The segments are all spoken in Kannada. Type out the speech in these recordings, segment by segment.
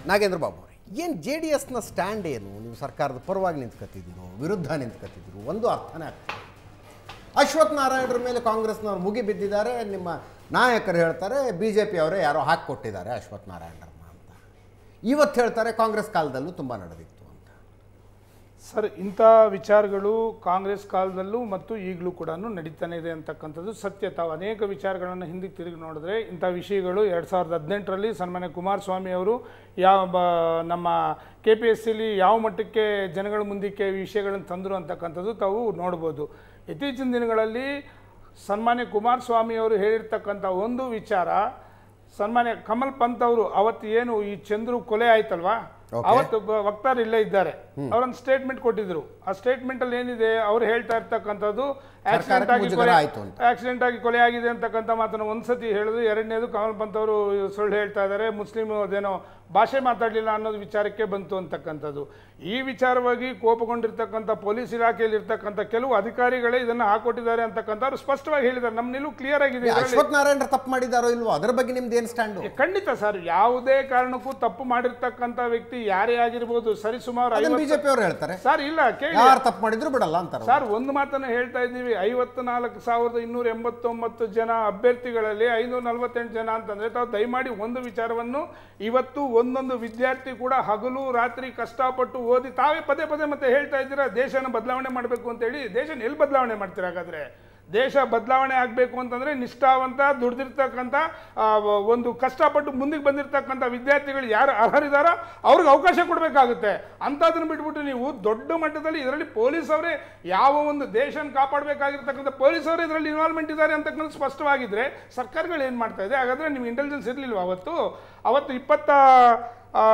ನಾಗೇಂದ್ರ ಬಾಬು ಅವರೇ ಏನು ಜೆ ಡಿ ಎಸ್ನ ಸ್ಟ್ಯಾಂಡ್ ಏನು ನೀವು ಸರ್ಕಾರದ ಪರವಾಗಿ ನಿಂತ್ಕೊತಿದ್ದೀರೋ ವಿರುದ್ಧ ನಿಂತ್ಕೊತಿದ್ದೀರೋ ಒಂದು ಅರ್ಥನೇ ಆಗ್ತದೆ ಅಶ್ವಥ್ ನಾರಾಯಣರ ಮೇಲೆ ಕಾಂಗ್ರೆಸ್ನವ್ರು ಮುಗಿ ಬಿದ್ದಿದ್ದಾರೆ ನಿಮ್ಮ ನಾಯಕರು ಹೇಳ್ತಾರೆ ಬಿ ಜೆ ಪಿ ಅವರೇ ಯಾರೋ ಹಾಕಿಕೊಟ್ಟಿದ್ದಾರೆ ಅಶ್ವಥ್ ನಾರಾಯಣರನ್ನ ಅಂತ ಇವತ್ತು ಹೇಳ್ತಾರೆ ಕಾಂಗ್ರೆಸ್ ಕಾಲದಲ್ಲೂ ತುಂಬ ನಡೆದಿತ್ತು ಅಂತ ಸರ್ ಇಂಥ ವಿಚಾರಗಳು ಕಾಂಗ್ರೆಸ್ ಕಾಲದಲ್ಲೂ ಮತ್ತು ಈಗಲೂ ಕೂಡ ನಡೀತಾನೆ ಇದೆ ಅಂತಕ್ಕಂಥದ್ದು ಸತ್ಯ ತಾವು ಅನೇಕ ವಿಚಾರಗಳನ್ನು ಹಿಂದಕ್ಕೆ ತಿರುಗಿ ನೋಡಿದ್ರೆ ಇಂಥ ವಿಷಯಗಳು ಎರಡು ಸಾವಿರದ ಹದಿನೆಂಟರಲ್ಲಿ ಸನ್ಮಾನ್ಯ ಕುಮಾರಸ್ವಾಮಿ ಅವರು ಯಾವ ಬ- ನಮ್ಮ ಕೆ ಪಿ ಎಸ್ ಸಿಲಿ ಯಾವ ಮಟ್ಟಕ್ಕೆ ಜನಗಳ ಮುಂದಕ್ಕೆ ಈ ವಿಷಯಗಳನ್ನು ತಂದರು ಅಂತಕ್ಕಂಥದ್ದು ತಾವು ನೋಡ್ಬೋದು ಇತ್ತೀಚಿನ ದಿನಗಳಲ್ಲಿ ಸನ್ಮಾನ್ಯ ಕುಮಾರಸ್ವಾಮಿ ಅವರು ಹೇಳಿರ್ತಕ್ಕಂಥ ಒಂದು ವಿಚಾರ ಸನ್ಮಾನ್ಯ ಕಮಲ್ ಪಂತ್ ಅವರು ಅವತ್ತು ಏನು ಈ ಚಂದ್ರು ಕೊಲೆ ಆಯ್ತಲ್ವಾ Okay. ಅವತ್ತು ಬ- ವಕ್ತಾರ ಇಲ್ಲೇ ಇದ್ದಾರೆ ಅವರೊಂದು ಸ್ಟೇಟ್ಮೆಂಟ್ ಕೊಟ್ಟಿದ್ರು ಆ ಸ್ಟೇಟ್ಮೆಂಟ್ ಅಲ್ಲಿ ಏನಿದೆ ಅವ್ರು ಹೇಳ್ತಾ ಇರ್ತಕ್ಕಂಥದ್ದು ಆಕ್ಸಿಡೆಂಟ್ ಆಗಿ ಮುಜುಗರ ಕೊಲೆ ಆಯ್ತು ಅಂತ. ಆಕ್ಸಿಡೆಂಟ್ ಆಗಿ ಕೊಲೆ ಆಗಿದೆ ಅಂತಕ್ಕಂಥ ಮಾತನ್ನು ಒಂದ್ಸತಿ ಹೇಳಿದ್ರು ಎರಡನೇದು ಕಮಲ್ ಪಂತ್ ಅವರು ಸುಳ್ಳು ಹೇಳ್ತಾ ಇದ್ದಾರೆ ಮುಸ್ಲಿಂ ಅದೇನೋ ಭಾಷೆ ಮಾತಾಡಲಿಲ್ಲ ಅನ್ನೋದು ವಿಚಾರಕ್ಕೆ ಬಂತು ಅಂತಕ್ಕಂಥದ್ದು ಈ ವಿಚಾರವಾಗಿ ಕೋಪಗೊಂಡಿರ್ತಕ್ಕಂಥ ಪೊಲೀಸ್ ಇಲಾಖೆಯಲ್ಲಿ ಇರ್ತಕ್ಕಂಥ ಕೆಲವು ಅಧಿಕಾರಿಗಳೇ ಇದನ್ನ ಹಾಕೊಟ್ಟಿದ್ದಾರೆ ಅಂತಕ್ಕಂಥವ್ರು ಸ್ಪಷ್ಟವಾಗಿ ಹೇಳಿದ್ದಾರೆ ನಮ್ಮ ನಿಲುವು ಕ್ಲಿಯರ್ ಆಗಿದೆ ಇದ್ರಲ್ಲಿ. ಅಶ್ವಥ್ ನಾರಾಯಣರು ತಪ್ಪು ಮಾಡಿದಾರೋ ಇಲ್ವೋ ಅದರ ಬಗ್ಗೆ ನಿಮ್ದು ಏನು ಸ್ಟ್ಯಾಂಡು ಖಂಡಿತ ಸರ್ ಯಾವುದೇ ಕಾರಣಕ್ಕೂ ತಪ್ಪು ಮಾಡಿರ್ತಕ್ಕಂಥ ವ್ಯಕ್ತಿ ಯಾರೇ ಆಗಿರ್ಬೋದು ಸರಿಸುಮಾರು ಅದನ್ನು ಐವತ್ತು ಬಿಜೆಪಿ ಅವರು ಹೇಳ್ತಾರೆ ಸರ್ ಇಲ್ಲ ಕೇಳಿ ಯಾರು ತಪ್ಪು ಮಾಡಿದ್ರು ಬಿಡಲ್ಲ ಅಂತಾರೆ ಸರ್ ಒಂದು ಮಾತನ್ನು ಹೇಳ್ತಾ ಇದ್ದೀವಿ ಐವತ್ತು ನಾಲ್ಕು ಸಾವಿರದ ಇನ್ನೂರ ಎಂಬತ್ತೊಂಬತ್ತು ಜನ ಅಭ್ಯರ್ಥಿಗಳಲ್ಲಿ ಐನೂರ ನಲವತ್ತೆಂಟು ಜನ ಅಂತಂದ್ರೆ ತಾವು ದಯಮಾಡಿ ಒಂದು ವಿಚಾರವನ್ನು ಇವತ್ತು ಒಂದೊಂದು ವಿದ್ಯಾರ್ಥಿ ಕೂಡ ಹಗಲು ರಾತ್ರಿ ಕಷ್ಟಪಟ್ಟು ಓದಿ ತಾವೇ ಪದೇ ಪದೇ ಮತ್ತೆ ಹೇಳ್ತಾ ಇದ್ದೀರಾ ದೇಶನ ಬದಲಾವಣೆ ಮಾಡಬೇಕು ಅಂತೇಳಿ ದೇಶನ ಎಲ್ಲಿ ಬದಲಾವಣೆ ಮಾಡ್ತೀರಾ ಹಾಗಾದ್ರೆ ದೇಶ ಬದಲಾವಣೆ ಆಗಬೇಕು ಅಂತಂದ್ರೆ ನಿಷ್ಠಾವಂತ ದುಡ್ದಿರ್ತಕ್ಕಂಥ ಆ, ವ- ಒಂದು ಕಷ್ಟಪಟ್ಟು ಮುಂದಕ್ಕೆ ಬಂದಿರತಕ್ಕಂಥ ವಿದ್ಯಾರ್ಥಿಗಳು ಯಾರು ಅರ್ಹರಿದಾರೋ ಅವ್ರಿಗೆ ಅವಕಾಶ ಕೊಡಬೇಕಾಗುತ್ತೆ ಅಂಥದನ್ನ ಬಿಟ್ಬಿಟ್ಟು ನೀವು ದೊಡ್ಡ ಮಟ್ಟದಲ್ಲಿ ಇದರಲ್ಲಿ ಪೊಲೀಸ್ ಅವರೇ ಯಾವ ಒಂದು ದೇಶನ ಕಾಪಾಡಬೇಕಾಗಿರ್ತಕ್ಕಂಥ ಪೊಲೀಸ್ ಅವರೇ ಇದರಲ್ಲಿ ಇನ್ವಾಲ್ವ್ಮೆಂಟ್ ಇದ್ದಾರೆ ಅಂತಕ್ಕಂಥ ಸ್ಪಷ್ಟವಾಗಿದ್ರೆ ಸರ್ಕಾರಗಳು ಏನು ಮಾಡ್ತಾ ಇದೆ ಹಾಗಾದ್ರೆ ನೀವು ಇಂಟೆಲಿಜೆನ್ಸ್ ಇರಲಿಲ್ವ ಅವತ್ತು ಅವತ್ತು ಇಪ್ಪತ್ತ ಆ,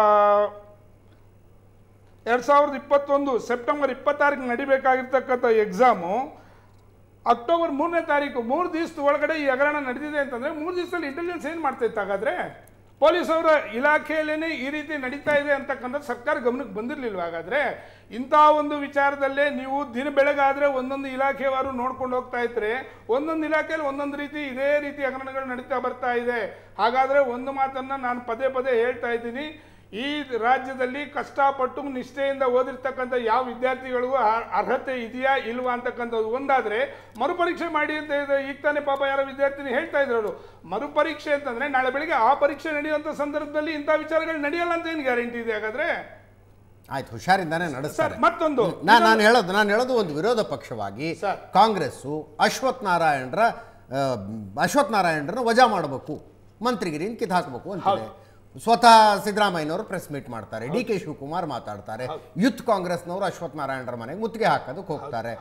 ಎರಡು ಸಾವಿರದ ಇಪ್ಪತ್ತೊಂದು ಸೆಪ್ಟೆಂಬರ್ ಇಪ್ಪತ್ತಾರಕ್ಕೆ ನಡಿಬೇಕಾಗಿರ್ತಕ್ಕಂಥ ಎಕ್ಸಾಮು ಅಕ್ಟೋಬರ್ ಮೂರನೇ ತಾರೀಕು ಮೂರು ದಿವಸದ ಒಳಗಡೆ ಈ ಹಗರಣ ನಡೆದಿದೆ ಅಂತಂದ್ರೆ ಮೂರು ದಿವಸದಲ್ಲಿ ಇಂಟೆಲಿಜೆನ್ಸ್ ಏನು ಮಾಡ್ತಾ ಇತ್ತು ಹಾಗಾದ್ರೆ ಪೊಲೀಸ್ ಅವರ ಇಲಾಖೆಯಲ್ಲೇನೆ ಈ ರೀತಿ ನಡೀತಾ ಇದೆ ಅಂತಕ್ಕಂಥ ಸರ್ಕಾರ ಗಮನಕ್ಕೆ ಬಂದಿರಲಿಲ್ವ ಹಾಗಾದ್ರೆ ಇಂಥ ಒಂದು ವಿಚಾರದಲ್ಲೇ ನೀವು ದಿನ ಬೆಳಗಾದ್ರೆ ಒಂದೊಂದು ಇಲಾಖೆವಾರು ನೋಡ್ಕೊಂಡು ಹೋಗ್ತಾ ಇದ್ರೆ ಒಂದೊಂದು ಇಲಾಖೆಯಲ್ಲಿ ಒಂದೊಂದು ರೀತಿ ಇದೇ ರೀತಿ ಹಗರಣಗಳು ನಡೀತಾ ಬರ್ತಾ ಇದೆ ಹಾಗಾದ್ರೆ ಒಂದು ಮಾತನ್ನ ನಾನು ಪದೇ ಪದೇ ಹೇಳ್ತಾ ಇದ್ದೀನಿ ಈ ರಾಜ್ಯದಲ್ಲಿ ಕಷ್ಟಪಟ್ಟು ನಿಷ್ಠೆಯಿಂದ ಓದಿರ್ತಕ್ಕಂಥ ಯಾವ ವಿದ್ಯಾರ್ಥಿಗಳಿಗೂ ಅರ್- ಅರ್ಹತೆ ಇದೆಯಾ ಇಲ್ವಾ ಅಂತಕ್ಕಂಥದ್ದು ಒಂದಾದ್ರೆ ಮರುಪರೀಕ್ಷೆ ಮಾಡಿ ಅಂತ ಇದೆ ಈಗ ತಾನೇ ಪಾಪ ಯಾರೋ ವಿದ್ಯಾರ್ಥಿನಿ ಹೇಳ್ತಾ ಇದ್ರು ಅವರು ಮರುಪರೀಕ್ಷೆ ಅಂತಂದ್ರೆ ನಾಳೆ ಬೆಳಿಗ್ಗೆ ಆ ಪರೀಕ್ಷೆ ನಡೆಯುವಂಥ ಸಂದರ್ಭದಲ್ಲಿ ಇಂಥ ವಿಚಾರಗಳು ನಡೆಯಲ್ಲ ಅಂತ ಏನು ಗ್ಯಾರಂಟಿ ಇದೆ ಹಾಗಾದ್ರೆ ಆಯ್ತು ಹುಷಾರಿಂದಾನೆ ನಡೆಸ್ತಾರೆ ಸರ್ ಮತ್ತೊಂದು ನಾನು ನಾನು ಹೇಳೋದು ನಾನು ಹೇಳೋದು ಒಂದು ವಿರೋಧ ಪಕ್ಷವಾಗಿ ಸರ್. ಕಾಂಗ್ರೆಸ್ಸು ಅಶ್ವಥ್ ನಾರಾಯಣರ ಆ, ಅಶ್ವಥ್ ನಾರಾಯಣರನ್ನ ವಜಾ ಮಾಡಬೇಕು ಮಂತ್ರಿಗಿರಿನ ಕಿತ್ತು ಹಾಕಬೇಕು ಅಂತಿದೆ ಸ್ವತಃ ಸಿದ್ದರಾಮಯ್ಯನವರು ಪ್ರೆಸ್ ಮೀಟ್ ಮಾಡ್ತಾರೆ ಡಿ ಕೆ ಶಿವಕುಮಾರ್ ಮಾತಾಡ್ತಾರೆ ಯೂತ್ ಕಾಂಗ್ರೆಸ್ನವರು ಅಶ್ವಥ್ ನಾರಾಯಣರ ಮನೆಗೆ ಮುತ್ತಿಗೆ ಹಾಕೋದಕ್ಕೆ ಹೋಗ್ತಾರೆ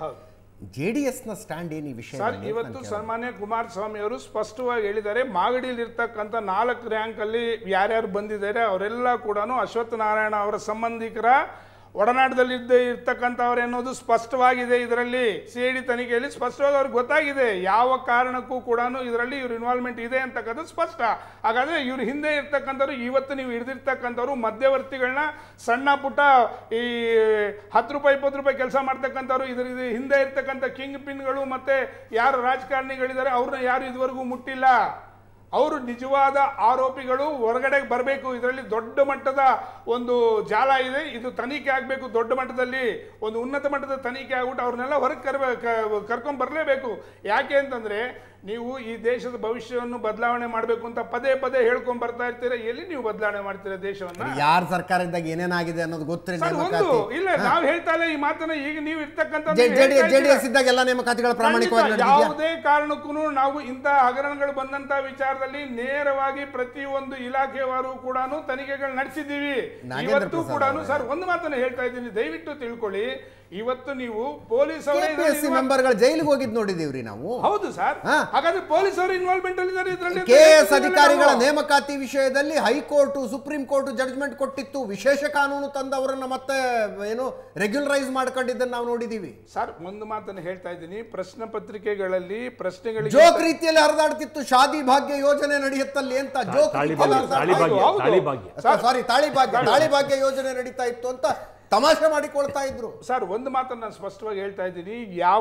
ಜೆ ಡಿ ಎಸ್ನ ಸ್ಟ್ಯಾಂಡ್ ಏನು ಈ ವಿಷಯ ಸರ್ ಇವತ್ತು ಸನ್ಮಾನ್ಯ ಕುಮಾರಸ್ವಾಮಿ ಅವರು ಸ್ಪಷ್ಟವಾಗಿ ಹೇಳಿದ್ದಾರೆ ಮಾಗಡಿಯಲ್ಲಿ ಇರ್ತಕ್ಕಂಥ ನಾಲ್ಕು ರ್ಯಾಂಕ್ ಅಲ್ಲಿ ಯಾರ್ಯಾರು ಬಂದಿದ್ದಾರೆ ಅವರೆಲ್ಲ ಕೂಡ ಅಶ್ವತ್ಥ ನಾರಾಯಣ ಅವರ ಸಂಬಂಧಿಕರ ಒಡನಾಟದಲ್ಲಿದ್ದ ಇರ್ತಕ್ಕಂಥವ್ರು ಅನ್ನೋದು ಸ್ಪಷ್ಟವಾಗಿದೆ ಇದರಲ್ಲಿ ಸಿ ಐ ಡಿ ತನಿಖೆಯಲ್ಲಿ ಸ್ಪಷ್ಟವಾಗಿ ಅವ್ರಿಗೆ ಗೊತ್ತಾಗಿದೆ ಯಾವ ಕಾರಣಕ್ಕೂ ಕೂಡ ಇದರಲ್ಲಿ ಇವ್ರ ಇನ್ವಾಲ್ವ್ಮೆಂಟ್ ಇದೆ ಅಂತಕ್ಕಂಥದ್ದು ಸ್ಪಷ್ಟ ಹಾಗಾದ್ರೆ ಇವ್ರ ಹಿಂದೆ ಇರ್ತಕ್ಕಂಥವ್ರು ಇವತ್ತು ನೀವು ಹಿಡಿದಿರ್ತಕ್ಕಂಥವ್ರು ಮಧ್ಯವರ್ತಿಗಳನ್ನ ಸಣ್ಣ ಪುಟ್ಟ ಈ ಹತ್ತು ರೂಪಾಯಿ ಇಪ್ಪತ್ತು ರೂಪಾಯಿ ಕೆಲಸ ಮಾಡ್ತಕ್ಕಂಥವ್ರು ಇದ್ರ ಇದು ಹಿಂದೆ ಇರ್ತಕ್ಕಂಥ ಕಿಂಗ್ ಪಿನ್ಗಳು ಮತ್ತೆ ಯಾರು ರಾಜಕಾರಣಿಗಳಿದ್ದಾರೆ ಅವ್ರನ್ನ ಯಾರು ಇದುವರೆಗೂ ಮುಟ್ಟಿಲ್ಲ ಅವರು ನಿಜವಾದ ಆರೋಪಿಗಳು ಹೊರಗಡೆ ಬರಬೇಕು ಇದರಲ್ಲಿ ದೊಡ್ಡ ಮಟ್ಟದ ಒಂದು ಜಾಲ ಇದೆ ಇದು ತನಿಖೆ ಆಗಬೇಕು ದೊಡ್ಡ ಮಟ್ಟದಲ್ಲಿ ಒಂದು ಉನ್ನತ ಮಟ್ಟದ ತನಿಖೆ ಆಗ್ಬಿಟ್ಟು ಅವ್ರನ್ನೆಲ್ಲ ಹೊರಗೆ ಕರ್ಬೇ ಕರ್ಕೊಂಡ್ ಬರಲೇಬೇಕು ಯಾಕೆ ಅಂತಂದ್ರೆ ನೀವು ಈ ದೇಶದ ಭವಿಷ್ಯವನ್ನು ಬದಲಾವಣೆ ಮಾಡಬೇಕು ಅಂತ ಪದೇ ಪದೇ ಹೇಳ್ಕೊಂಡ್ ಬರ್ತಾ ಇರ್ತೀರಾ ಎಲ್ಲಿ ನೀವು ಬದಲಾವಣೆ ಮಾಡ್ತೀರಾ ದೇಶವನ್ನ ಯಾರ ಸರ್ಕಾರ ಇದ್ದಾಗ ಏನೇನಾಗಿದೆ ಅನ್ನೋದು ಗೊತ್ತಿರಿ ಸರ್ ಒಂದು ನೇಮಕಾತಿ ಇಲ್ಲ ನಾವ್ ಹೇಳ್ತಾ ಇಲ್ಲ ಈ ಮಾತನ್ನ ಈಗ ನೀವು ಇರ್ತಕ್ಕಂಥ ಜೆ ಡಿ ಎಸ್ ಇದ್ದಾಗ ಎಲ್ಲ ನೇಮಕಾತಿಗಳ ಪ್ರಾಮಾಣಿಕವಾಗಿ ಖಂಡಿತ ನಡೆದಿದೆಯಾ ಯಾವುದೇ ಕಾರಣಕ್ಕೂ ನಾವು ಇಂಥ ಹಗರಣಗಳು ಬಂದಂತ ವಿಚಾರದಲ್ಲಿ ನೇರವಾಗಿ ಪ್ರತಿಯೊಂದು ಇಲಾಖೆವಾರು ಕೂಡ ತನಿಖೆಗಳು ನಡೆಸಿದ್ದೀವಿ ನಾಗೇಂದ್ರ ಇವತ್ತು ಪ್ರಸಾದ್ ಕೂಡ ಅವರೇ. ಸರ್ ಒಂದು ಮಾತನ್ನ ಹೇಳ್ತಾ ಇದ್ದೀನಿ ದಯವಿಟ್ಟು ತಿಳ್ಕೊಳ್ಳಿ ಇವತ್ತು ನೀವು ಪೊಲೀಸ್ ಅವರೇ ಕೆ ಪಿ ಎಸ್ ಸಿ ಇದರಲ್ಲಿ ಮೆಂಬರ್ಗಳು ಜೈಲಿಗೆ ಹೋಗಿದ್ ನೋಡಿದೀವ್ರಿ ನಾವು ಹೌದು ಸರ್ ಹಾ. ಹಾಗಾದ್ರೆ ಪೊಲೀಸ್ ಅವರು ಇನ್ವಾಲ್ವ್ಮೆಂಟ್ ಅಲ್ಲಿ ಇದ್ದಾರೆ ಇದರಲ್ಲಿ ಕೆ ಎಸ್ ಅಧಿಕಾರಿಗಳ ನೇಮಕಾತಿ ವಿಷಯದಲ್ಲಿ ಹೈಕೋರ್ಟ್ ಸುಪ್ರೀಂ ಕೋರ್ಟ್ ಜಡ್ಜ್ಮೆಂಟ್ ಕೊಟ್ಟಿತ್ತು ವಿಶೇಷ ಕಾನೂನು ತಂದವರನ್ನ ಮತ್ತೆ ಏನು ರೆಗ್ಯುಲರೈಸ್ ಮಾಡ್ಕೊಂಡಿದ್ದನ್ನು ನಾವು ನೋಡಿದೀವಿ ಸರ್ ಒಂದು ಮಾತನ್ನ ಹೇಳ್ತಾ ಇದ್ದೀನಿ ಪ್ರಶ್ನೆ ಪತ್ರಿಕೆಗಳಲ್ಲಿ ಪ್ರಶ್ನೆಗಳಿಗೆ ಜೋಕ್ ರೀತಿಯಲ್ಲಿ ಹರಿದಾಡ್ತಿತ್ತು ಶಾದಿ ಭಾಗ್ಯ ಯೋಜನೆ ನಡೆಯುತ್ತಲ್ಲಿ ಅಂತ ಜೋಕ್ ತಾಳಿ ರೀತಿಯಲ್ಲಿ ಭಾಗ್ಯ ತಾಳಿ ಹರಿದಾಡ್ತಿತ್ತು. ಭಾಗ್ಯ ಹೌದು. ತಾಳಿ ಭಾಗ್ಯ ಸಾರಿ ತಾಳಿ ಭಾಗ್ಯ ತಾಳಿ ಭಾಗ್ಯ ಯೋಜನೆ ನಡೀತಾ ಇತ್ತು ಅಂತ ತಮಾಷೆ ಮಾಡಿಕೊಳ್ತಾ ಇದ್ರು ಸರ್ ಒಂದು ಮಾತನ್ನು ನಾನು ಸ್ಪಷ್ಟವಾಗಿ ಹೇಳ್ತಾ ಇದ್ದೀನಿ ಯಾವ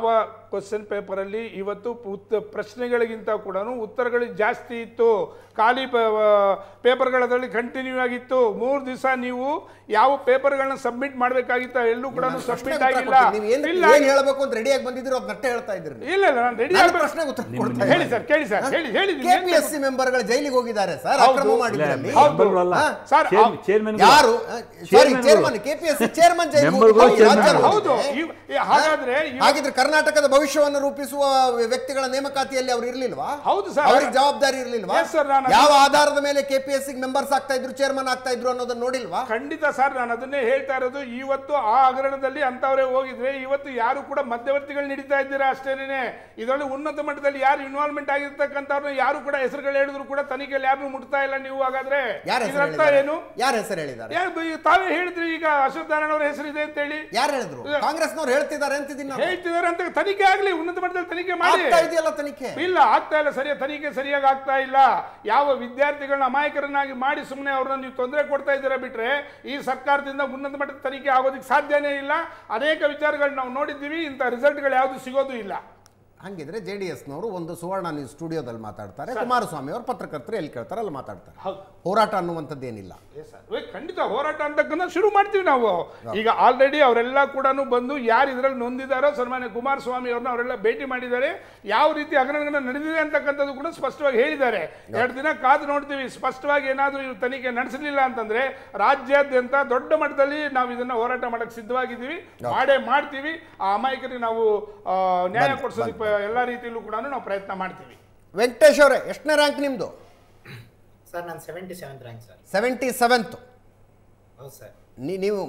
ಕ್ವಶನ್ ಪೇಪರಲ್ಲಿ ಇವತ್ತು ಉತ್ತ ಪ್ರಶ್ನೆಗಳಿಗಿಂತ ಕೂಡ ಉತ್ತರಗಳು ಜಾಸ್ತಿ ಇತ್ತು ಖಾಲಿ ಪೇಪರ್ಗಳದಲ್ಲಿ ಕಂಟಿನ್ಯೂ ಆಗಿತ್ತು ಮೂರು ದಿವಸ ನೀವು ಯಾವ ಪೇಪರ್ಗಳನ್ನ ಸಬ್ಮಿಟ್ ಮಾಡಬೇಕಾಗಿತ್ತು ಎಲ್ಲೂ ಕೂಡ ನಾನು ಸಬ್ಮಿಟ್ ಪ್ರಶ್ನೆಗೆ ಉತ್ತರ ಆಗಿಲ್ಲ ಕೊಡ್ತೀನಿ. ನೀವು ಏನ್ ಇಲ್ಲ ಏನ್ ಹೇಳಬೇಕು ಅಂತ ರೆಡಿಯಾಗಿ ಬಂದಿದ್ದೀರೋ ಅದು ನಟ್ಟೆ ಹೇಳ್ತಾ ಇದ್ದೀರಿ ನೀವು. ಇಲ್ಲ ಇಲ್ಲ ನಾನು ರೆಡಿ ನನ್ನ ಪ್ರಶ್ನೆಗೆ ಉತ್ತರ ಕೊಡ್ತಾ ಹೇಳಿ ಸರ್ ಕೇಳಿ ಸರ್ ಹೇಳಿ ಹೇಳಿ ನೀವು ಏನ್ ಕೆಪಿಎಸ್ಸಿ ಮೆಂಬರ್ಗಳು ಜೈಲಿಗೆ ಹೋಗಿದ್ದಾರೆ ಸರ್ ಹೌದು. ಅಕ್ರಮ ಇಲ್ಲ, ಮಾಡಿದ್ರಲ್ಲಿ ಹೌದು. ಮೆಂಬರ್ಗಳಲ್ಲ. ಹಾ? ಸರ್, ಚೇರ್- ಆ- ಚೇರ್ಮನ್ ಯಾರು ಸಾರಿ ಚೇರ್ಮನ್ಗಳು. ಚೇರ್ಮನ್ ಕೆಪಿಎಸ್ಸಿ ಚೇರ್ಮನ್ ಜೈಲಿಗೆ ಮೆಂಬರ್ಗಳು ಹೋಗಿ- ಚೇರ್ಮನ್ ರಾಜ್ಯದಲ್ಲಿ ಹೌದು ಹೋಗಿದೆ. ಇವ್- ಈ- ಹಾಗಾದ್ರೆ ಇವ್- ಹಾಗಿದ್ರೆ ಕರ್ನಾಟಕದ ಭವಿಷ್ಯವನ್ನು ರೂಪಿಸುವ ವ್ಯಕ್ತಿಗಳ ನೇಮಕಾತಿಯಲ್ಲಿ ಅವ್ರು ಇರ್ಲಿಲ್ವಾ ಹೌದು ಸರ್. ಅವ್ರಿಗೆ ಜವಾಬ್ದಾರಿ ಇರ್ಲಿಲ್ವಾ Yes, sir, ನಾನು ಯಾವ ಆಧಾರದ ಮೇಲೆ ಕೆಪಿಎಸ್ಸಿ ಮೆಂಬರ್ಸ್ ಆಗ್ತಾ ಇದ್ರು ಚೇರ್ಮನ್ ಆಗ್ತಾ ಇದ್ರು ಅನ್ನೋದನ್ನ ನೋಡಿಲ್ವಾ ಖಂಡಿತ ಸರ್ ನಾನು ಅದನ್ನೇ ಹೇಳ್ತಾ ಇರೋದು ಇವತ್ತು ಆ ಹಗರಣದಲ್ಲಿ ಅಂತವರೇ ಹೋಗಿದ್ರೆ ಇವತ್ತು ಯಾರು ಕೂಡ ಮಧ್ಯವರ್ತಿಗಳು ನಡೀತಾ ಇದ್ದೀರಾ ಅಷ್ಟೇನೆ ಇದರಲ್ಲಿ ಉನ್ನತ ಮಟ್ಟದಲ್ಲಿ ಯಾರು ಇನ್ವಾಲ್ವ್ಮೆಂಟ್ ಆಗಿರ್ತಕ್ಕಂಥವ್ರನ್ನ ಯಾರು ಕೂಡ ಹೆಸರುಗಳು ಹೇಳಿದ್ರು ಕೂಡ ತನಿಖೆಯಲ್ಲಿ ಯಾರು ಮುಟ್ತಾ ಇಲ್ಲ ನೀವು ಹಾಗಾದ್ರೆ ಯಾರ ಇದರ ಹೆಸರು ಅರ್ಥ ಏನು ಯಾರ ಹೆಸರು ಹೇಳಿದ್ದಾರೆ ಯಾರು ಈ ತಾವೇ ಹೇಳಿದ್ರಿ ಈಗ ಅಶೋಕ್ ನಾರಾಯಣ ಅವರ ಹೆಸರಿದೆ ಅಂತ ಹೇಳಿ ಯಾರು ಹೇಳಿದ್ರು ಕಾಂಗ್ರೆಸ್ನವ್ರು ಹೇಳ್ತಿದ್ದಾರೆ ಅಂತಿದ್ದೀನಿ ನಾನು. ಹೇಳ್ತಿದ್ದಾರೆ ಅಂತ ತನಿಖೆ ಆಗ್ಲಿ ಉನ್ನತ ಮಟ್ಟದಲ್ಲಿ ತನಿಖೆ ಮಾಡಿ ಆಗ್ತಾ ಇದೆಯಲ್ಲ ತನಿಖೆ ಇಲ್ಲ ಆಗ್ತಾ ಇಲ್ಲ ಸರಿಯಾಗಿ ತನಿಖೆ ಸರಿಯಾಗಿ ಆಗ್ತಾ ಇಲ್ಲ ಯಾವ ವಿದ್ಯಾರ್ಥಿಗಳನ್ನ ಅಮಾಯಕರನ್ನಾಗಿ ಮಾಡಿ ಸುಮ್ಮನೆ ಅವ್ರನ್ನ ನೀವು ತೊಂದರೆ ಕೊಡ್ತಾ ಇದ್ದೀರಾ ಬಿಟ್ರೆ ಈ ಸರ್ಕಾರದಿಂದ ಉನ್ನತ ಮಟ್ಟದ ತನಿಖೆ ಆಗೋದಕ್ಕೆ ಸಾಧ್ಯನೇ ಇಲ್ಲ ಅನೇಕ ವಿಚಾರಗಳು ನಾವು ನೋಡಿದ್ದೀವಿ ಇಂಥ ರಿಸಲ್ಟ್ಗಳು ಯಾವುದು ಸಿಗೋದು ಇಲ್ಲ ಹಂಗಿದ್ರೆ ಜೆ ಡಿ ಎಸ್ನವರು ಒಂದು ಸುವರ್ಣ ನ್ಯೂಸ್ ಸ್ಟುಡಿಯೋದಲ್ಲಿ ಮಾತಾಡ್ತಾರೆ ಕುಮಾರಸ್ವಾಮಿ ಅವರು ಪತ್ರಕರ್ತರು ಎಲ್ಲಿ ಕೇಳ್ತಾರೆ ಅಲ್ಲಿ ಮಾತಾಡ್ತಾರೆ ಹೌದು ಹೋರಾಟ ಅನ್ನುವಂಥದ್ದೇನಿಲ್ಲ ಏ, ಖಂಡಿತ ಹೋರಾಟ ಅಂತಕ್ಕನ್ನ ಶುರು ಮಾಡ್ತೀವಿ ನಾವು ಈಗ ಆಲ್ರೆಡಿ ಅವರೆಲ್ಲ ಕೂಡ ಬಂದು ಯಾರು ಇದರಲ್ಲಿ ನೊಂದಿದ್ದಾರೋ ಸನ್ಮಾನ್ಯ ಕುಮಾರಸ್ವಾಮಿ ಅವ್ರನ್ನ ಅವರೆಲ್ಲ ಭೇಟಿ ಮಾಡಿದ್ದಾರೆ ಯಾವ ರೀತಿ ಹಗರಣಗಳನ್ನ ನಡೆದಿದೆ ಅಂತಕ್ಕಂಥದ್ದು ಕೂಡ ಸ್ಪಷ್ಟವಾಗಿ ಹೇಳಿದ್ದಾರೆ ಎರಡು ದಿನ ಕಾದು ನೋಡ್ತೀವಿ ಸ್ಪಷ್ಟವಾಗಿ ಏನಾದರೂ ಇವ್ರು ತನಿಖೆ ನಡೆಸಲಿಲ್ಲ ಅಂತಂದ್ರೆ ರಾಜ್ಯಾದ್ಯಂತ ದೊಡ್ಡ ಮಟ್ಟದಲ್ಲಿ ನಾವು ಇದನ್ನ ಹೋರಾಟ ಮಾಡಕ್ಕೆ ಸಿದ್ಧವಾಗಿದ್ದೀವಿ ಮಾಡೇ ಮಾಡ್ತೀವಿ ಆ ಅಮಾಯಕರಿಗೆ ನಾವು ಆ, ನ್ಯಾಯ ಬಂದ್- ಕೊಡಿಸೋದಕ್ಕೆ ಎಲ್ಲ ರೀತಿಯಲ್ಲೂ ಕೂಡ ನಾವು ಪ್ರಯತ್ನ ಮಾಡ್ತೀವಿ ವೆಂಕಟೇಶ್ ಅವರೇ ಎಷ್ಟನೇ ರ್ಯಾಂಕ್ ನಿಮ್ಮದು ಸರ್ ನಾನು seventy seventh rank sir seventy seventh ಹೌದು ಸರ್ ನೀವು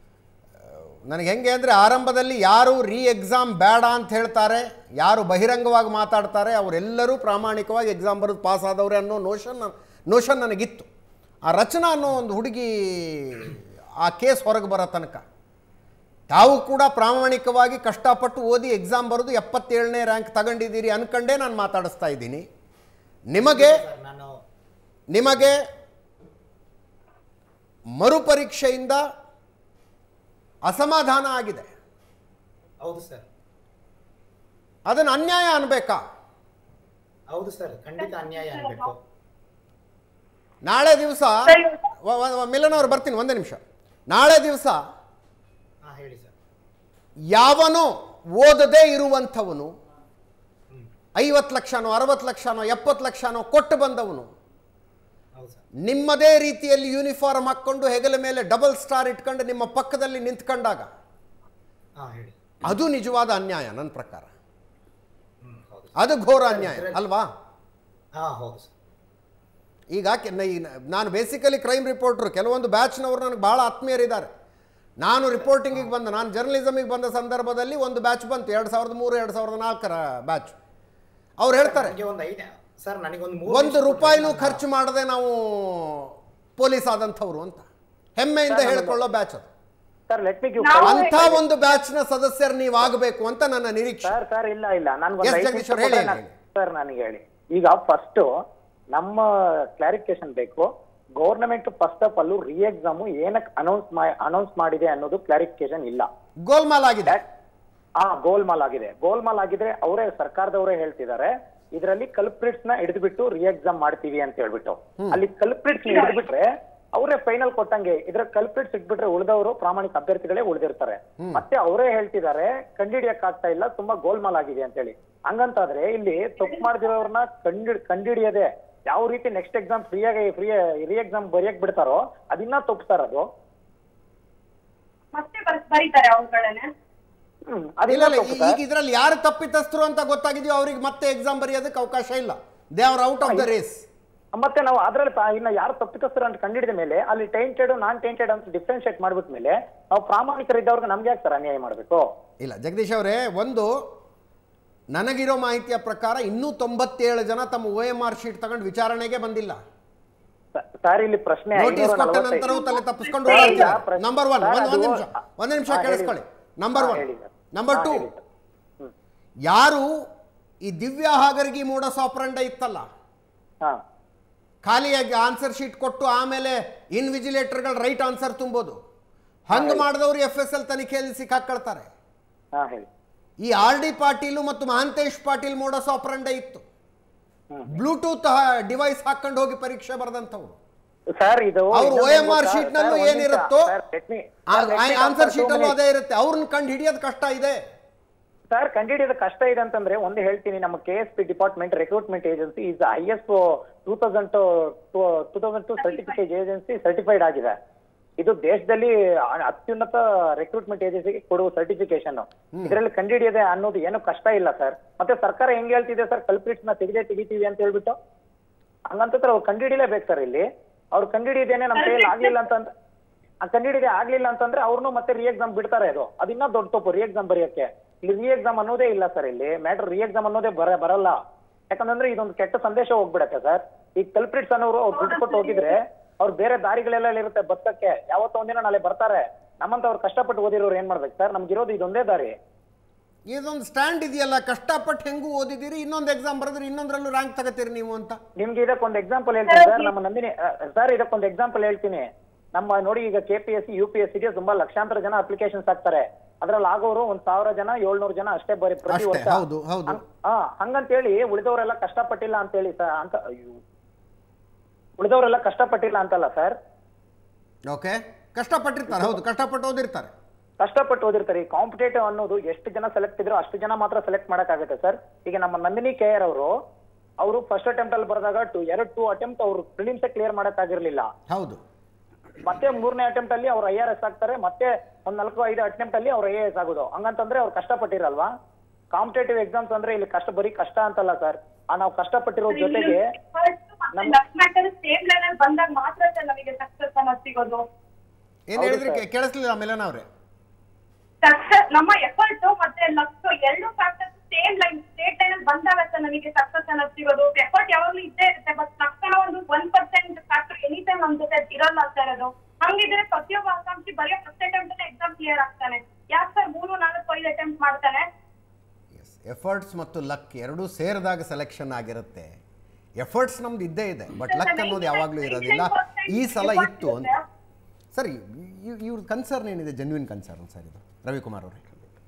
ನನಗೆ ಹೆಂಗೆ ಅಂದರೆ ಆರಂಭದಲ್ಲಿ ಯಾರು ರೀ ಎಕ್ಸಾಮ್ ಬೇಡ ಅಂತ ಹೇಳ್ತಾರೆ ಯಾರು ಬಹಿರಂಗವಾಗಿ ಮಾತಾಡ್ತಾರೆ ಅವರೆಲ್ಲರೂ ಪ್ರಾಮಾಣಿಕವಾಗಿ ಎಕ್ಸಾಮ್ ಬರೆದು ಪಾಸ್ ಆದವ್ರೆ ಅನ್ನೋ ನೋಷನ್ ನೋಷನ್ ನನಗಿತ್ತು ಆ ರಚನಾ ಅನ್ನೋ ಒಂದು ಹುಡುಗಿ ಆ ಕೇಸ್ ಹೊರಗೆ ಬರೋ ತನಕ ತಾವು ಕೂಡ ಪ್ರಾಮಾಣಿಕವಾಗಿ ಕಷ್ಟಪಟ್ಟು ಓದಿ ಎಕ್ಸಾಮ್ ಬರೆದು ಎಪ್ಪತ್ತೇಳನೇ ರ್ಯಾಂಕ್ ತಗೊಂಡಿದ್ದೀರಿ ಅನ್ಕಂಡೇ ನಾನು ಮಾತಾಡಿಸ್ತಾ ಇದ್ದೀನಿ ನಿಮಗೆ ಸರ್ ನಾನು ನಿಮಗೆ ಮರುಪರೀಕ್ಷೆಯಿಂದ ಅಸಮಾಧಾನ ಆಗಿದೆ ಹೌದು ಸರ್ ಅದನ್ನು ಅನ್ಯಾಯ ಅನ್ಬೇಕಾ ಹೌದು ಸರ್ ಖಂಡಿತ ಅನ್ಯಾಯ ಅನ್ಬೇಕು ನಾಳೆ ದಿವಸ ಮಿಲನ್ ಅವ್ರು ಬರ್ತೀನಿ ಒಂದೇ ನಿಮಿಷ ನಾಳೆ ದಿವಸ ಹಾ ಹೇಳಿ ಸರ್ ಯಾವನೋ ಓದದೇ ಇರುವಂಥವನು ಐವತ್ತು ಲಕ್ಷನೋ ಅರವತ್ತು ಲಕ್ಷನೋ ಎಪ್ಪತ್ತು ಲಕ್ಷನೋ ಕೊಟ್ಟು ಬಂದವನು ಹೌದು ಸರ್ ನಿಮ್ಮದೇ ರೀತಿಯಲ್ಲಿ ಯೂನಿಫಾರ್ಮ್ ಹಾಕ್ಕೊಂಡು ಹೆಗಲ ಮೇಲೆ ಡಬಲ್ ಸ್ಟಾರ್ ಇಟ್ಕೊಂಡು ನಿಮ್ಮ ಪಕ್ಕದಲ್ಲಿ ನಿಂತ್ಕೊಂಡಾಗ ಹಾ ಹೇಳಿ ಅದು ನಿಜವಾದ ಅನ್ಯಾಯ ನನ್ನ ಪ್ರಕಾರ ಹ್ಮ್ ಹೌದು ಅದು ಘೋರ ಅನ್ಯಾಯ ಅಲ್ವಾ ಹಾ ಹೌದು ಸರ್ ಈಗ ಕೆ- ನ- ಈ ನ- ನಾನು ಬೇಸಿಕಲಿ ಕ್ರೈಮ್ ರಿಪೋರ್ಟ್ರು ಕೆಲವೊಂದು ಬ್ಯಾಚ್ನವರು ನನಗೆ ಭಾಳ ಆತ್ಮೀಯರಿದ್ದಾರೆ ನಾನು ರಿಪೋರ್ಟಿಂಗಿಗೆ ಬಂದ ನಾನು ಜರ್ನಲಿಸಮಿಗೆ ಬಂದ ಸಂದರ್ಭದಲ್ಲಿ ಒಂದು ಬ್ಯಾಚ್ ಬಂತು ಎರಡು ಸಾವಿರದ ಮೂರು ಎರಡು ಸಾವಿರದ ನಾಲ್ಕರ ಬ್ಯಾಚ್ ಅವ್ರು ಹೇಳ್ತಾರೆ ನನಗೆ ಒಂದು ಐಡಿಯಾ ಸರ್ ನನಗೊಂದು ಮೂರು ಒಂದು ನಿಮಿಷ ರೂಪಾಯಿನೂ ಕೊಟ್ರೆ ಖರ್ಚು ಮಾಡದೆ ನಾವು ಪೊಲೀಸ್ ಆದಂಥವ್ರು ಅಂತ ಹೆಮ್ಮೆಯಿಂದ ಹೇಳ್ಕೊಳ್ಳೋ ಬ್ಯಾಚ್ ಅದು ಸರ್ ಲೆಟ್ ಮಿ ಗಿವ್ ಅಂಥ ಒಂದು ಬ್ಯಾಚ್ನ ಸದಸ್ಯರು ನೀವು ಆಗಬೇಕು ಅಂತ ನನ್ನ ನಿರೀಕ್ಷೆ ಸರ್ ಸರ್ ಇಲ್ಲ ಇಲ್ಲ Yes, ಜಗದೀಶ್ ಅವ್ರು ಹೇಳಿ, ಹೇಳಿ. ಸರ್ ನನಗೆ ಹೇಳಿ ಈಗ ಫಸ್ಟ್ ನಮ್ಮ ಕ್ಲಾರಿಫಿಕೇಶನ್ ಬೇಕು government first of all re exam ಏನಕ್ಕೆ ಅನೌನ್ಸ್ ಅನೌನ್ಸ್ ಮಾಡಿದೆ ಅನ್ನೋದು ಕ್ಲಾರಿಫಿಕೇಶನ್ ಇಲ್ಲ ಗೋಲ್ಮಾಲ್ ಆಗಿದೆ ಆ ಗೋಲ್ಮಾಲ್ ಆಗಿದೆ ಗೋಲ್ಮಾಲ್ ಆಗಿದ್ರೆ ಅವರೇ ಸರ್ಕಾರದವರೇ ಹೇಳ್ತಿದ್ದಾರೆ ಇದರಲ್ಲಿ ಕಲ್ಪ್ರಿಟ್ಸ್ ನ ಹಿಡಿದ್ಬಿಟ್ಟು ರಿ ಎಕ್ಸಾಮ್ ಮಾಡ್ತೀವಿ ಅಂತ ಹೇಳ್ಬಿಟ್ಟು ಅಲ್ಲಿ ಕಲ್ಪ್ರಿಟ್ಸ್ ಹಿಡಿದ್ಬಿಟ್ರೆ ಅವರೇ ಫೈನಲ್ ಕೊಟ್ಟಂಗೆ ಇದ್ರ ಕಲ್ಪ್ರಿಟ್ಸ್ ಇಟ್ಬಿಟ್ರೆ ಉಳಿದವರು ಪ್ರಾಮಾಣಿಕ ಅಭ್ಯರ್ಥಿಗಳೇ ಉಳಿದಿರ್ತಾರೆ ಮತ್ತೆ ಅವರೇ ಹೇಳ್ತಿದ್ದಾರೆ ಕಂಡಿಡಿಯಕ್ ಆಗ್ತಾ ಇಲ್ಲ ತುಂಬಾ ಗೋಲ್ಮಾಲ್ ಆಗಿದೆ ಅಂತ ಹೇಳಿ ಹಂಗಂತಾದ್ರೆ ಇಲ್ಲಿ ತಪ್ಪು ಮಾಡಿದಿರೋರ್ನ ಕಂಡಿ ಕಂಡಿಡಿಯದೆ ಯಾವ ರೀತಿ ನೆಕ್ಸ್ಟ್ ಎಕ್ಸಾಮ್ ಫ್ರೀಯಾಗಿ ಫ್ರೀ ರಿ ಎಕ್ಸಾಮ್ ಬರೆಯಕ್ ಬಿಡ್ತಾರೋ ಅದಿನ್ನ ತಪ್ಪಿಸ್ತಾರ ಅದು ಮತ್ತೆ ಬರ್- ಬರೀತಾರೆ ಅವುಗಳನ್ನ ಹ್ಮ್ ಇಲ್ಲ ಅದಿನ್ನ ಇಲ್ಲ ತಪ್ಪು ಈ- ಸರ್. ಈಗ ಇದರಲ್ಲಿ ಯಾರು ತಪ್ಪಿತಸ್ಥರು ಅಂತ ಗೊತ್ತಾಗಿದೆಯೋ ಅವ್ರಿಗೆ ಮತ್ತೆ ಎಕ್ಸಾಮ್ ಬರೆಯೋದಕ್ಕೆ ಅವಕಾಶ ಇಲ್ಲ they are out of the race ಮತ್ತೆ ನಾವು ಅದ್ರಲ್ಲಿ ಪ- ಇನ್ನ ಯಾರು ತಪ್ಪಿತಸ್ಥರು ಅಂತ ಕಂಡಿಡಿದ ಮೇಲೆ ಅಲ್ಲಿ ಟೈಂಟೆಡ್ ನಾನ್ ಟೈಂಟೆಡ್ ಅಂತ ಡಿಫ್ರೆನ್ಶಿಯೇಟ್ ಮಾಡ್ಬಿಟ್ಟ ಮೇಲೆ ನಾವು ಪ್ರಾಮಾಣಿಕರಿದ್ದವ್ರಿಗೆ ನಮ್ಗೆ ಯಾಕೆ ಸರ್ ಅನ್ಯಾಯ ಮಾಡ್ಬೇಕು ಇಲ್ಲ ಜಗದೀಶ್ ಅವರೇ ಒಂದು ನನಗಿರೋ ಮಾಹಿತಿಯ ಪ್ರಕಾರ ಇನ್ನೂ ತೊಂಬತ್ತೇಳು ಜನ ತಮ್ಮ ಒ ಎಂ ಆರ್ ಶೀಟ್ ತಗೊಂಡು ವಿಚಾರಣೆಗೆ ಬಂದಿಲ್ಲ ಸ- ಸರ್ ಇಲ್ಲಿ ಪ್ರಶ್ನೆ ನೋಟಿಸ್ ಕೊಟ್ಟ 545. ನಂತರವೂ ತಲೆ ತಪ್ಪಿಸ್ಕೊಂಡು ಸರ್, ಓಡಾಡ್ತಾರೆ ಈಗ ಪ್ರಶ್ನೆ- ನಂಬರ್ ಒನ್ ಸರ್, ಒಂದು ಒಂದು ಅದು- ನಿಮಿಷ ಒಂದು ನಿಮಿಷ ಹಾ, ಹೇಳಿ ಕೇಳಿಸ್ಕೊಳ್ಳಿ ಸರ್. ನಂಬರ್ ಹಾ, ಒನ್ ಹೇಳಿ ಸರ್. ನಂಬರ್ ಹಾ, ಟು ಹೇಳಿ ಸರ್. ಹ್ಮ್. ಯಾರು ಈ ದಿವ್ಯಾ ಹಾಗರ್ಗಿ ಮೂಡಸ್ ಆಪರಂಡ ಇತ್ತಲ್ಲ ಹಾ ಖಾಲಿಯಾಗಿ ಆನ್ಸರ್ ಶೀಟ್ ಕೊಟ್ಟು ಆಮೇಲೆ ಇನ್ವಿಜಿಲೇಟರ್ಗಳು ರೈಟ್ ಆನ್ಸರ್ ತುಂಬೋದು ಹಂಗೆ ಮಾಡಿದವರು ಎಫ್ ಎಸ್ ಎಲ್ ತನಿಖೆಯಲ್ಲಿ ಸಿಕ್ಕಾಕೊಳ್ತಾರೆ ಹಾ ಹೇಳಿ ಈ ಆರ್ ಡಿ ಪಾಟೀಲು ಮತ್ತು ಮಹಾಂತೇಶ್ ಪಾಟೀಲ್ ಮೋಡಸ್ ಆಪರಂಡೆ ಇತ್ತು ಬ್ಲೂಟೂತ್ ಡಿವೈಸ್ ಹಾಕೊಂಡು ಹೋಗಿ ಪರೀಕ್ಷೆ ಬರೆದಂಥವ್ರು ಸರ್ ಇದು ಅವ್ರು ಇನ್ನೊಂದು ಒ ಎಂ ಆರ್ ಗೊತ್ತಾ? ಶೀಟ್ ನಲ್ಲೂ ಸರ್, ಒಂದ್ ಏನಿರುತ್ತೋ ನಿಮಿಷ. Sir, let me- sir, let me answer answer sheet two ಅಲ್ಲೂ minutes. ಅದೇ ಇರುತ್ತೆ ಅವ್ರನ್ನ ಕಂಡು ಹಿಡಿಯೋದು ಕಷ್ಟ ಇದೆ ಸರ್ ಕಂಡಿಡಿಯೋದು ಕಷ್ಟ ಇದೆ ಅಂತಂದ್ರೆ ಒಂದು ಹೇಳ್ತೀನಿ ನಮ್ಮ K S P department recruitment agency is I S two thousand two thousand to certificate agency certified ಆಗಿದೆ ಇದು ದೇಶದಲ್ಲಿ ಅ- ಅತ್ಯುನ್ನತ ರೆಕ್ರೂಟ್ಮೆಂಟ್ ಏಜೆನ್ಸಿಗೆ ಕೊಡುವ ಸರ್ಟಿಫಿಕೇಶನ್ ಇದರಲ್ಲಿ ಕಂಡಿಡಿಯದೆ ಅನ್ನೋದು ಏನು ಕಷ್ಟ ಇಲ್ಲ ಸರ್ ಮತ್ತೆ ಸರ್ಕಾರ ಹೆಂಗ್ ಹೇಳ್ತಿದೆ ಸರ್ ಕಲ್ಪ್ರಿಟ್ಸ್ ನ ತೆಗೆದೇ ತೆಗಿತೀವಿ ಅಂತ ಹೇಳ್ಬಿಟ್ಟು ಹಂಗಂತಂದ್ರೆ ಅವ್ರು ಕಂಡಿಡಿಲೇಬೇಕು ಸರ್ ಇಲ್ಲಿ ಅವ್ರು ಕಂಡಿಡಿದೇನೆ ನಮ್ಮ ಕೈಯಲ್ಲಿ ಆಗ್ಲಿಲ್ಲ ಅಂತಂದ್ರೆ ಆ ಕಂಡಿಡಿದೆ ಆಗ್ಲಿಲ್ಲ ಅಂತಂದ್ರೆ ಅವ್ರನ್ನು ಮತ್ತೆ ರಿ ಎಕ್ಸಾಮ್ ಬಿಡ್ತಾರೆ ಅದು ಅದಿನ್ನ ದೊಡ್ಡ ತಪ್ಪು ರಿ ಎಕ್ಸಾಮ್ ಬರೆಯಕ್ಕೆ ಇಲ್ಲಿ ರಿ ಎಕ್ಸಾಮ್ ಅನ್ನೋದೇ ಇಲ್ಲ ಸರ್ ಇಲ್ಲಿ ಮ್ಯಾಟರ್ ರಿ ಎಕ್ಸಾಮ್ ಅನ್ನೋದೇ ಬರ ಬರಲ್ಲ ಯಾಕಂದ್ರೆ ಇದೊಂದು ಕೆಟ್ಟ ಸಂದೇಶ ಹೋಗ್ಬಿಡತ್ತೆ ಸರ್ ಈಗ ಕಲ್ಪ್ರಿಟ್ಸ್ ಅನ್ನೋರು ಅವ್ರು ದುಡ್ಡು ಕೊಟ್ಟು ಹೋಗಿದ್ರೆ ಅವ್ರು ಬೇರೆ ದಾರಿಗಳೆಲ್ಲ ಇರುತ್ತೆ ಬದುಕಕ್ಕೆ ಯಾವತ್ತೋ ಒಂದಿನ ನಾಳೆ ಬರ್ತಾರೆ ನಮ್ಮಂತ ಅವ್ರು ಕಷ್ಟಪಟ್ಟು ಓದಿರೋರು ಏನ್ ಮಾಡ್ಬೇಕು ಸರ್ ನಮ್ಗಿರೋದು ಇದೊಂದೇ ದಾರಿ ಇದೊಂದು ಸ್ಟ್ಯಾಂಡ್ ಇದೆಯಲ್ಲ ಕಷ್ಟಪಟ್ಟು ಹೆಂಗೂ ಓದಿದ್ದೀರಿ ಇನ್ನೊಂದು ಎಕ್ಸಾಮ್ ಬರೆದ್ರೆ ಇನ್ನೊಂದರಲ್ಲೂ ರ್ಯಾಂಕ್ ತಗೋತೀರಿ ನೀವು ಅಂತ ನಿಮ್ಗೆ ಇದಕ್ಕೊಂದು ಎಕ್ಸಾಂಪಲ್ ಹೇಳ್ತೀನಿ ಸರ್ ನಮ್ಮ ನಂದಿನಿ ಸರ್ ಇದಕ್ಕೊಂದು ಎಕ್ಸಾಂಪಲ್ ಹೇಳ್ತೀನಿ ನಮ್ಮ ನೋಡಿ ಈಗ K P S C U P S ಸಿಗೆ ತುಂಬಾ ಲಕ್ಷಾಂತರ ಜನ ಅಪ್ಲಿಕೇಶನ್ಸ್ ಹಾಕ್ತಾರೆ ಅದ್ರಲ್ಲಿ ಆಗೋರು ಒಂದ್ ಸಾವಿರ ಜನ ಏಳ್ನೂರು ಜನ ಅಷ್ಟೇ ಬರೀ ಪ್ರತಿ ಅಷ್ಟೇ, ವರ್ಷ ಹೌದು, ಹೌದು. ಹಂಗ್- ಹಾ ಹಂಗಂತೇಳಿ ಉಳಿದವರೆಲ್ಲ ಕಷ್ಟಪಟ್ಟಿಲ್ಲ ಅಂತೇಳಿ ಸರ್ ಅಂತ ಅಯ್ಯೋ. ಉಳಿದವರೆಲ್ಲ ಕಷ್ಟಪಟ್ಟಿಲ್ಲ ಅಂತಲ್ಲ ಸರ್ ಓಕೆ ಕಷ್ಟಪಟ್ಟಿರ್ತಾರೆ ಹೌದು ಕಷ್ಟಪಟ್ಟು ಓದಿರ್ತಾರೆ ಕಷ್ಟಪಟ್ಟು ಓದಿರ್ತಾರೆ ಈ ಕಾಂಪಿಟೇಟಿವ್ ಅನ್ನೋದು ಎಷ್ಟು ಜನ ಸೆಲೆಕ್ಟ್ ಇದ್ರು ಅಷ್ಟು ಜನ ಮಾತ್ರ ಸೆಲೆಕ್ಟ್ ಮಾಡಕ್ಕಾಗುತ್ತೆ ಸರ್ ಈಗ ನಮ್ಮ ನಂದಿನಿ ಕೆ ಆರ್ ಅವರು ಅವರು ಫಸ್ಟ್ ಅಟೆಂಪ್ಟ್ ಅಲ್ಲಿ ಬರೆದಾಗ ಟು ಎರಡು ಟು ಅಟೆಂಪ್ಟ್ ಅವರು ಪ್ರಿಲಿಮ್ಸ್ ಕ್ಲಿಯರ್ ಮಾಡಕ್ಕಾಗಿರ್ಲಿಲ್ಲ ಹೌದು ಮತ್ತೆ ಮೂರನೇ ಅಟೆಂಪ್ಟ್ ಅಲ್ಲಿ ಅವ್ರು ಐ ಆರ್ ಎಸ್ ಆಗ್ತಾರೆ ಮತ್ತೆ ಒಂದ್ ನಾಲ್ಕು ಐದು ಅಟೆಂಪ್ಟ್ ಅಲ್ಲಿ ಅವ್ರು ಐ ಎ ಎಸ್ ಆಗೋದು ಹಂಗಂತಂದ್ರೆ ಅವ್ರು ಕಷ್ಟಪಟ್ಟಿರಲ್ವಾ ಕಾಂಪಿಟೇಟಿವ್ ಎಕ್ಸಾಮ್ಸ್ ಅಂದ್ರೆ ಇಲ್ಲಿ ಕಷ್ಟ ಬರೀ ಕಷ್ಟ ಅಂತಲ್ಲ ಸರ್ ಆ ನಾವು ಕಷ್ಟಪಟ್ಟಿರೋ ಜೊತೆಗೆ ಸೇಮ್ ಲೆವೆಲ್ ಬಂದಾಗ ಮಾತ್ರ ಸರ್ ನಮಗೆ ಸಕ್ಸಸ್ ಅನ್ನೋದು ಸಿಗೋದು ಏನ್ ಹೇಳಿದ್ರಿ ಕೇ- ಕೇಳಿಸ್ಲಿಲ್ಲ ಮಿಲನ್ ಅವ್ರೆ ಸಕ್ಸಸ್ ನಮ್ಮ ಎಫರ್ಟ್ ಮತ್ತೆ ಲಕ್ ಎರಡು factors same line state line ಅಲ್ಲಿ ಬಂದಾಗ ಸರ್ ನಮಗೆ ಸಕ್ಸಸ್ ಅನ್ನೋದು ಸಿಗೋದು ಎಫರ್ಟ್ ಯಾವಾಗ್ಲೂ ಇದ್ದೇ ಇರುತ್ತೆ ಬಟ್ ತಕ್ಷಣ ಒಂದು one percent factor any time ನಮ್ ಜೊತೆ ಇರಲ್ಲ ಸರ್ ಅದು ಹಂಗಿದ್ರೆ ಪ್ರತಿಯೊಬ್ಬ ಆಕಾಂಕ್ಷಿ ಬರೀ ಫಸ್ಟ್ ಅಟೆಂಪ್ಟ್ ಎಕ್ಸಾಮ್ ಕ್ಲಿಯರ್ ಆಗ್ತಾನೆ ಯಾಕೆ ಸರ್ ಮೂರು ನಾಲ್ಕು ಐದು ಅಟೆಂಪ್ಟ್ ಮಾಡ್ತಾನೆ ಎಸ್ ಎಫರ್ಟ್ಸ್ ಮತ್ತು ಲಕ್ ಎರಡೂ ಸೇರಿದಾಗ ಸೆಲೆಕ್ಷನ್ ಆಗಿರುತ್ತೆ ಎಫರ್ಟ್ಸ್ ನಮ್ದು ಇದ್ದೇ ಇದೆ ಬಟ್ ಲಕ್ ಅನ್ನೋದು ಯಾವಾಗಲೂ ಇರೋದಿಲ್ಲ ಈ ಸಲ ಇತ್ತು ಅಂತ ಸರಿ ಇವ್- ಇವ್ರ ಕನ್ಸರ್ನ್ ಏನಿದೆ ಜೆನ್ವಿನ್ ಕನ್ಸರ್ನ್ ಸರ್ ಇದು ರವಿಕುಮಾರ್ ಅವರೇ